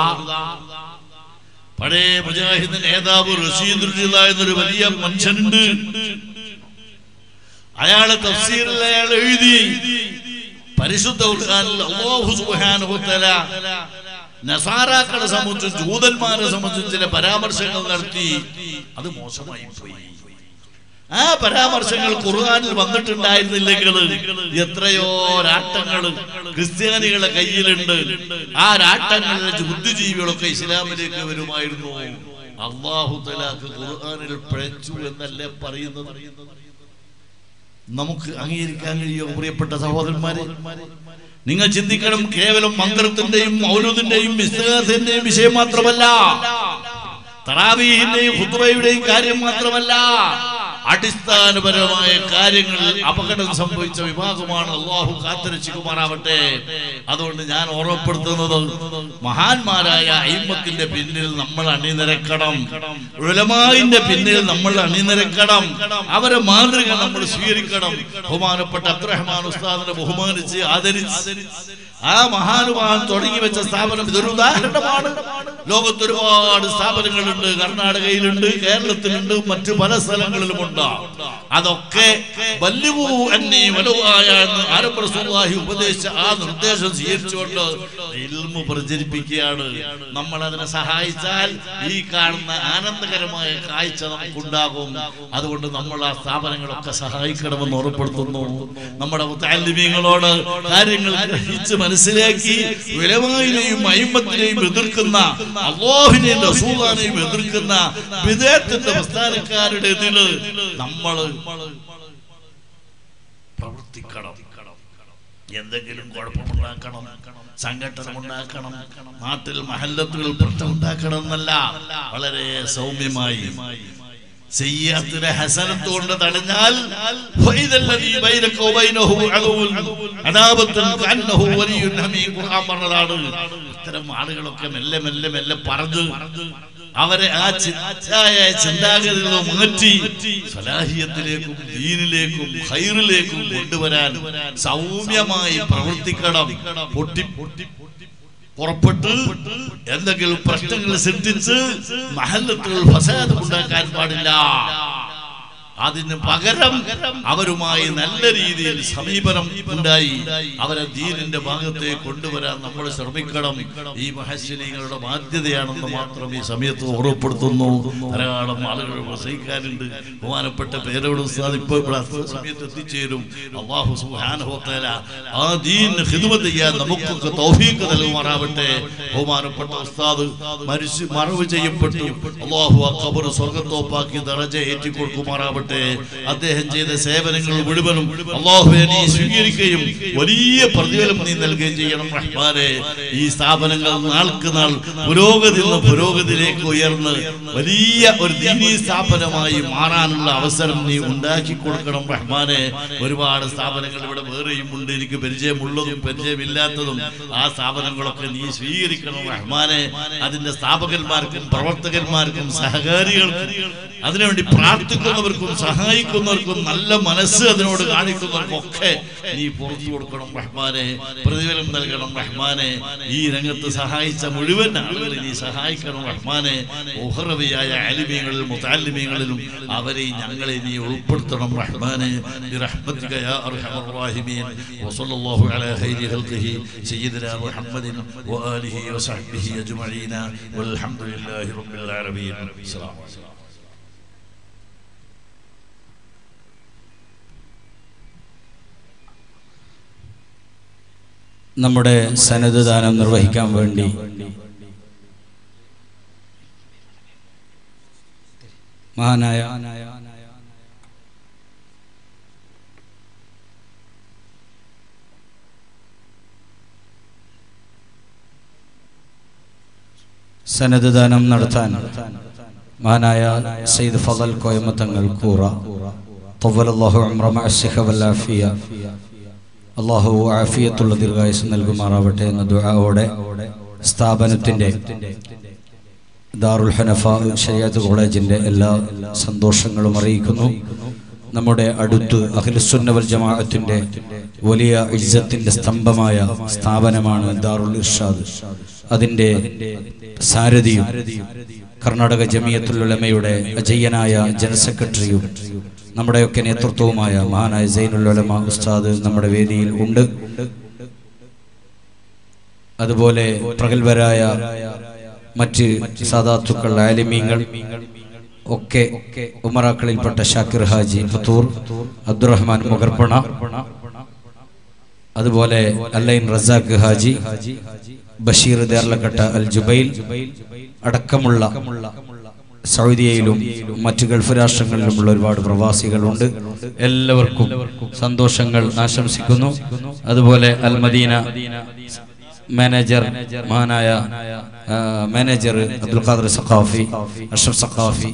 പഴയ മുജാഹിദ് നേതാവ് റഷീദ് എന്നൊരു വലിയ മനുഷ്യനുണ്ട് അയാള് തഫ്സീറിൽ അയാൾ എഴുതി പരിശുദ്ധ ഖുർആനിൽ അല്ലാഹു സുബ്ഹാനഹു വതആല നസാറാക്കളെ സംബന്ധിച്ചും ജൂതന്മാരെ സംബന്ധിച്ചും ചില പരാമർശങ്ങൾ നടത്തി അത് മോശമായി പോയി ആ പരാമർശങ്ങൾ ഖുർആനിൽ വന്നിട്ടുണ്ടായിരുന്നില്ലെങ്കിൽ എത്രയോ രാട്ടങ്ങൾ ക്രിസ്ത്യാനികളെ കയ്യിലുണ്ട് ആ രാട്ടങ്ങളിലെ ബുദ്ധിജീവികളൊക്കെ ഇസ്ലാമിലേക്ക് വരുമായിരുന്നു അള്ളാഹു തലാക്ക് ഖുർആനിൽ പിഴച്ചു എന്നല്ലേ പറയുന്നത് നമുക്ക് അംഗീകരിക്കാൻ കഴിയുമോ പ്രിയപ്പെട്ട സഹോദരന്മാരെ നിങ്ങൾ ചിന്തിക്കണം കേവലം മന്ത്രത്തിന്റെയും മൗലൂദിന്റെയും വിശ്വാസത്തിന്റെയും വിഷയം മാത്രമല്ല തറാവീഹിന്റെയും ഹുദ്ബയുടെയും കാര്യം മാത്രമല്ല അടിസ്ഥാനപരമായ കാര്യങ്ങളിൽ അപകടം സംഭവിച്ച വിഭാഗമാണ് അള്ളാഹു കാത്തരക്ഷിക്കുമാറാവട്ടെ അതുകൊണ്ട് ഞാൻ ഓർമ്മപ്പെടുത്തുന്നത് മഹാന്മാരായ അയിമത്തിന്റെ പിന്നിൽ നമ്മൾ അണിനിരക്കണം ഉലമായിന്റെ പിന്നിൽ നമ്മൾ അണിനിരക്കണം അവരെ മാതൃക നമ്മൾ സ്വീകരിക്കണം ബഹുമാനപ്പെട്ട അബ്ദുറഹ്മാൻ ഉസ്താദിനെ ബഹുമാനിച്ച് ആദരിച്ച് ആ മഹാനുഭാവൻ തുടങ്ങി വെച്ച സ്ഥാപനം ഇതൊരു ഉദാഹരണമാണ് ലോകത്ത് ഒരുപാട് സ്ഥാപനങ്ങളുണ്ട് കർണാടകയിലുണ്ട് കേരളത്തിലുണ്ട് മറ്റു പല സ്ഥലങ്ങളിലുമുണ്ട് അതൊക്കെ വല്ലുവൂ എന്നെ വലുവായ എന്ന് ആരംഭ റസൂലുള്ളാഹി ഉപദേശിച്ച ആ നിർദ്ദേശം സ്വീകരിച്ചുകൊണ്ട് ഇൽമു പ്രചരിപ്പിക്കുകയാണ് നമ്മൾ അതിനെ സഹായിച്ചാൽ ഈ കാണുന്ന ആനന്ദകരമായ കാഴ്ച നമുക്കുണ്ടാകും അതുകൊണ്ട് നമ്മൾ ആ സ്ഥാപനങ്ങളൊക്കെ സഹായിക്കണമെന്ന് ഉറപ്പെടുത്തുന്നു നമ്മുടെ മുത്താലിമീങ്ങളോട് കാര്യങ്ങൾ ഗ്രഹിച്ച് മനസ്സിലാക്കി വിലവായിനെയും അയിമത്തിനെയും എതിർക്കുന്ന അള്ളാഹിനെയും റസൂലാനെയും എതിർക്കുന്ന വിദേഹത്തിന്റെ പ്രസ്ഥാനക്കാരുടെ ഇതില് നമ്മള് പ്രവർത്തിക്കണം എന്തെങ്കിലും കുഴപ്പമുണ്ടാക്കണം സംഘടന ഉണ്ടാക്കണം നാട്ടിൽ മഹല്ലത്തുകൾ പ്രശ്നം ഉണ്ടാക്കണം എന്നല്ല വളരെ സൗമ്യമായി ചെയ്യാത്തിനെ ഹസനത്ത് കൊണ്ട് തടഞ്ഞാൽ ഫൈദല്ലദീ ബൈനക വബൈനഹു അദുവുൻ അദാബത്തുൻ കഅന്നഹു വലിയുൻ ഹമീം ഖുർആൻ പറഞ്ഞതാണ് ഇത്തരം ആളുകളൊക്കെ മെല്ലെ മെല്ലെ മെല്ലെ പറഞ്ഞു അവരെ ആ ചിന്തായ ചിന്താഗതികൾ മാറ്റി സലാഹിയത്തിലേക്കും ദീനിലേക്കും ഹൈറിലേക്കും കൊണ്ടുവരാൻ സൗമ്യമായി പ്രവർത്തിക്കണം പൊട്ടി പൊട്ടി പുറപ്പെട്ട് എന്തെങ്കിലും പ്രശ്നങ്ങൾ സൃഷ്ടിച്ച് മഹല്ലത്തിൽ ഫസാദ് ഉണ്ടാക്കാൻ പാടില്ല അതിന് പകരം അവരുമായി നല്ല രീതിയിൽ സമീപനം ഉണ്ടായി അവരെ ദീനിന്റെ ഭാഗത്തെ കൊണ്ടുവരാൻ നമ്മൾ ശ്രമിക്കണം ഈ മഹസ്യനീങ്ങളുടെ ബാധ്യതയാണെന്ന് മാത്രം ഈ സമയത്ത് ഓർമ്മപ്പെടുത്തുന്നു ധാരാളം ആളുകൾ പ്രസംഗിക്കാനുണ്ട് ബഹുമാനപ്പെട്ട പേരോട് ഉസ്താദ് ഇപ്പോൾ ഇവിടെ സമയത്ത് എത്തിച്ചേരും അള്ളാഹു സുഹാനുഭവത്തേല ആ ദീൻ ഹിദ്മത്ത് ചെയ്യാൻ നമുക്കൊക്കെ തൗഫീക്ക് നൽകുമാറാവട്ടെ ബഹുമാനപ്പെട്ട ഉസ്താദ് മരിച്ചു മറവ് ചെയ്യപ്പെട്ടു അള്ളാഹു ആ ഖബർ സ്വർഗത്തോപ്പാക്കി ദറജ ഏറ്റിക്കൊടുക്കുമാറാവട്ടെ അദ്ദേഹം ചെയ്ത സേവനങ്ങൾ മുഴുവനും അള്ളാഹുവെ നീ സ്വീകരിക്കുകയും വലിയ പ്രതിഫലം നീ നൽകുകയും ചെയ്യണം റഹ്മാനെ ഈ സ്ഥാപനങ്ങൾ നാൾക്ക് നാൾ പുരോഗതി നിന്ന് പുരോഗതിയിലേക്ക് ഉയർന്ന് വലിയ ഒരു ദീനീ സ്ഥാപനമായി മാറാനുള്ള അവസരം നീ ഉണ്ടാക്കി കൊടുക്കണം റഹ്മാനെ ഒരുപാട് സ്ഥാപനങ്ങൾ ഇവിടെ വേറെയും ഉണ്ട് എനിക്ക് പരിചയമുള്ളതും പരിചയമില്ലാത്തതും ആ സ്ഥാപനങ്ങളൊക്കെ നീ സ്വീകരിക്കണം റഹ്മാനെ അതിന്റെ സ്ഥാപകന്മാർക്കും പ്രവർത്തകന്മാർക്കും സഹകാരികൾക്കും അതിനുവേണ്ടി പ്രാർത്ഥിക്കുന്നവർക്കും സഹായിക്കുന്നവർക്കും നല്ല മനസ്സ് അതിനോട് കാണിക്കുന്നവർക്കും ഒക്കെ നീ പുറത്തു കൊടുക്കണം റഹ്മാനെ പ്രതിഫലം നൽകണം റഹ്മാനെ ഈ രംഗത്ത് സഹായിച്ച മുഴുവൻ ആളുകളെ നീ സഹായിക്കണം റഹ്മാനെ ഉഹറവിയായ അലിമീങ്ങളിൽ മുത്താലിമീങ്ങളിലും അവരെ ഞങ്ങളെ നീ ഉൾപ്പെടുത്തണം റഹ്മാനെ برحمتك يا ارحم الراحمين وصلى الله على خير خلقه سيدنا محمد واله وصحبه اجمعين والحمد لله رب العالمين السلام عليكم നമ്മുടെ സനത് ദാനം നിർവഹിക്കാൻ വേണ്ടി മഹാനായ സനത് ദാനം നടത്താൻ മഹാനായ സയ്യിദ് ഫضൽ കോയമത്തങ്ങൾ കൂറ طول الله عمره مع الصحة والعافية അള്ളാഹു ആഫിയത്തുള്ള ദീർഘായുസ് നൽകുമാറാവട്ടെ എന്ന ദുആവോടെ സ്ഥാപനത്തിൻ്റെ ദാറുൽ ഹനഫ ഷയ്യാത്ത് കോളേജിൻ്റെ എല്ലാ സന്തോഷങ്ങളും അറിയിക്കുന്നു നമ്മുടെ അടുത്ത് അഖിലുസുന്നവൽ ജമാഅത്തിൻ്റെ വലിയ ഇജ്ജത്തിൻ്റെ സ്തംഭമായ സ്ഥാപനമാണ് ദാറുൽ ഇർഷാദ് അതിൻ്റെ സാരഥിയും കർണാടക ജമിയത്തുൽ ഉലമയുടെ അജയ്യനായ ജനറൽ സെക്രട്ടറിയും നമ്മുടെയൊക്കെ നേതൃത്വവുമായ മഹാനായ സൈനുൽ ഉലമ ഉസ്താദ് നമ്മുടെ വേദിയിൽ ഉണ്ട് അതുപോലെ പ്രഗത്ഭരായ മറ്റ് സാധാത്തുക്കൾ ആലിമീങ്ങൾ ഒക്കെ ഉമറാക്കളിൽപ്പെട്ട ഷാക്കിർ ഹാജി ഫത്തൂർ അബ്ദുറഹ്മാൻ മുഗർപ്പണ അതുപോലെ അല്ലൈൻ റസാഖ് ഹാജി ബഷീർ ദേർലക്കട്ട അൽ ജുബൈൽ അടക്കമുള്ള സൗദിയയിലും മറ്റ് ഗൾഫ് രാഷ്ട്രങ്ങളിലുമുള്ള ഒരുപാട് പ്രവാസികളുണ്ട് എല്ലാവർക്കും സന്തോഷങ്ങൾ ആശംസിക്കുന്നു അതുപോലെ അൽ മദീന മാനേജർ മഹാനായ ആ, മാനേജർ അബ്ദുൽ ഖാദർ സഖാഫി അഷ്റഫ് സഖാഫി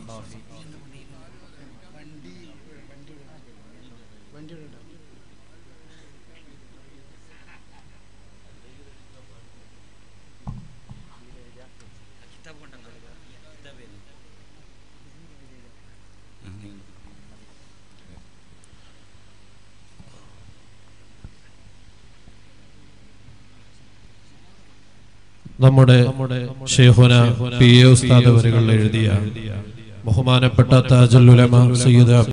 നമ്മുടെ ഷെയ്ഖുന പി എ ഉസ്താദ് വരികൾ എഴുതിയ ബഹുമാനപ്പെട്ട താജുൽ ഉലമ സയ്യിദ്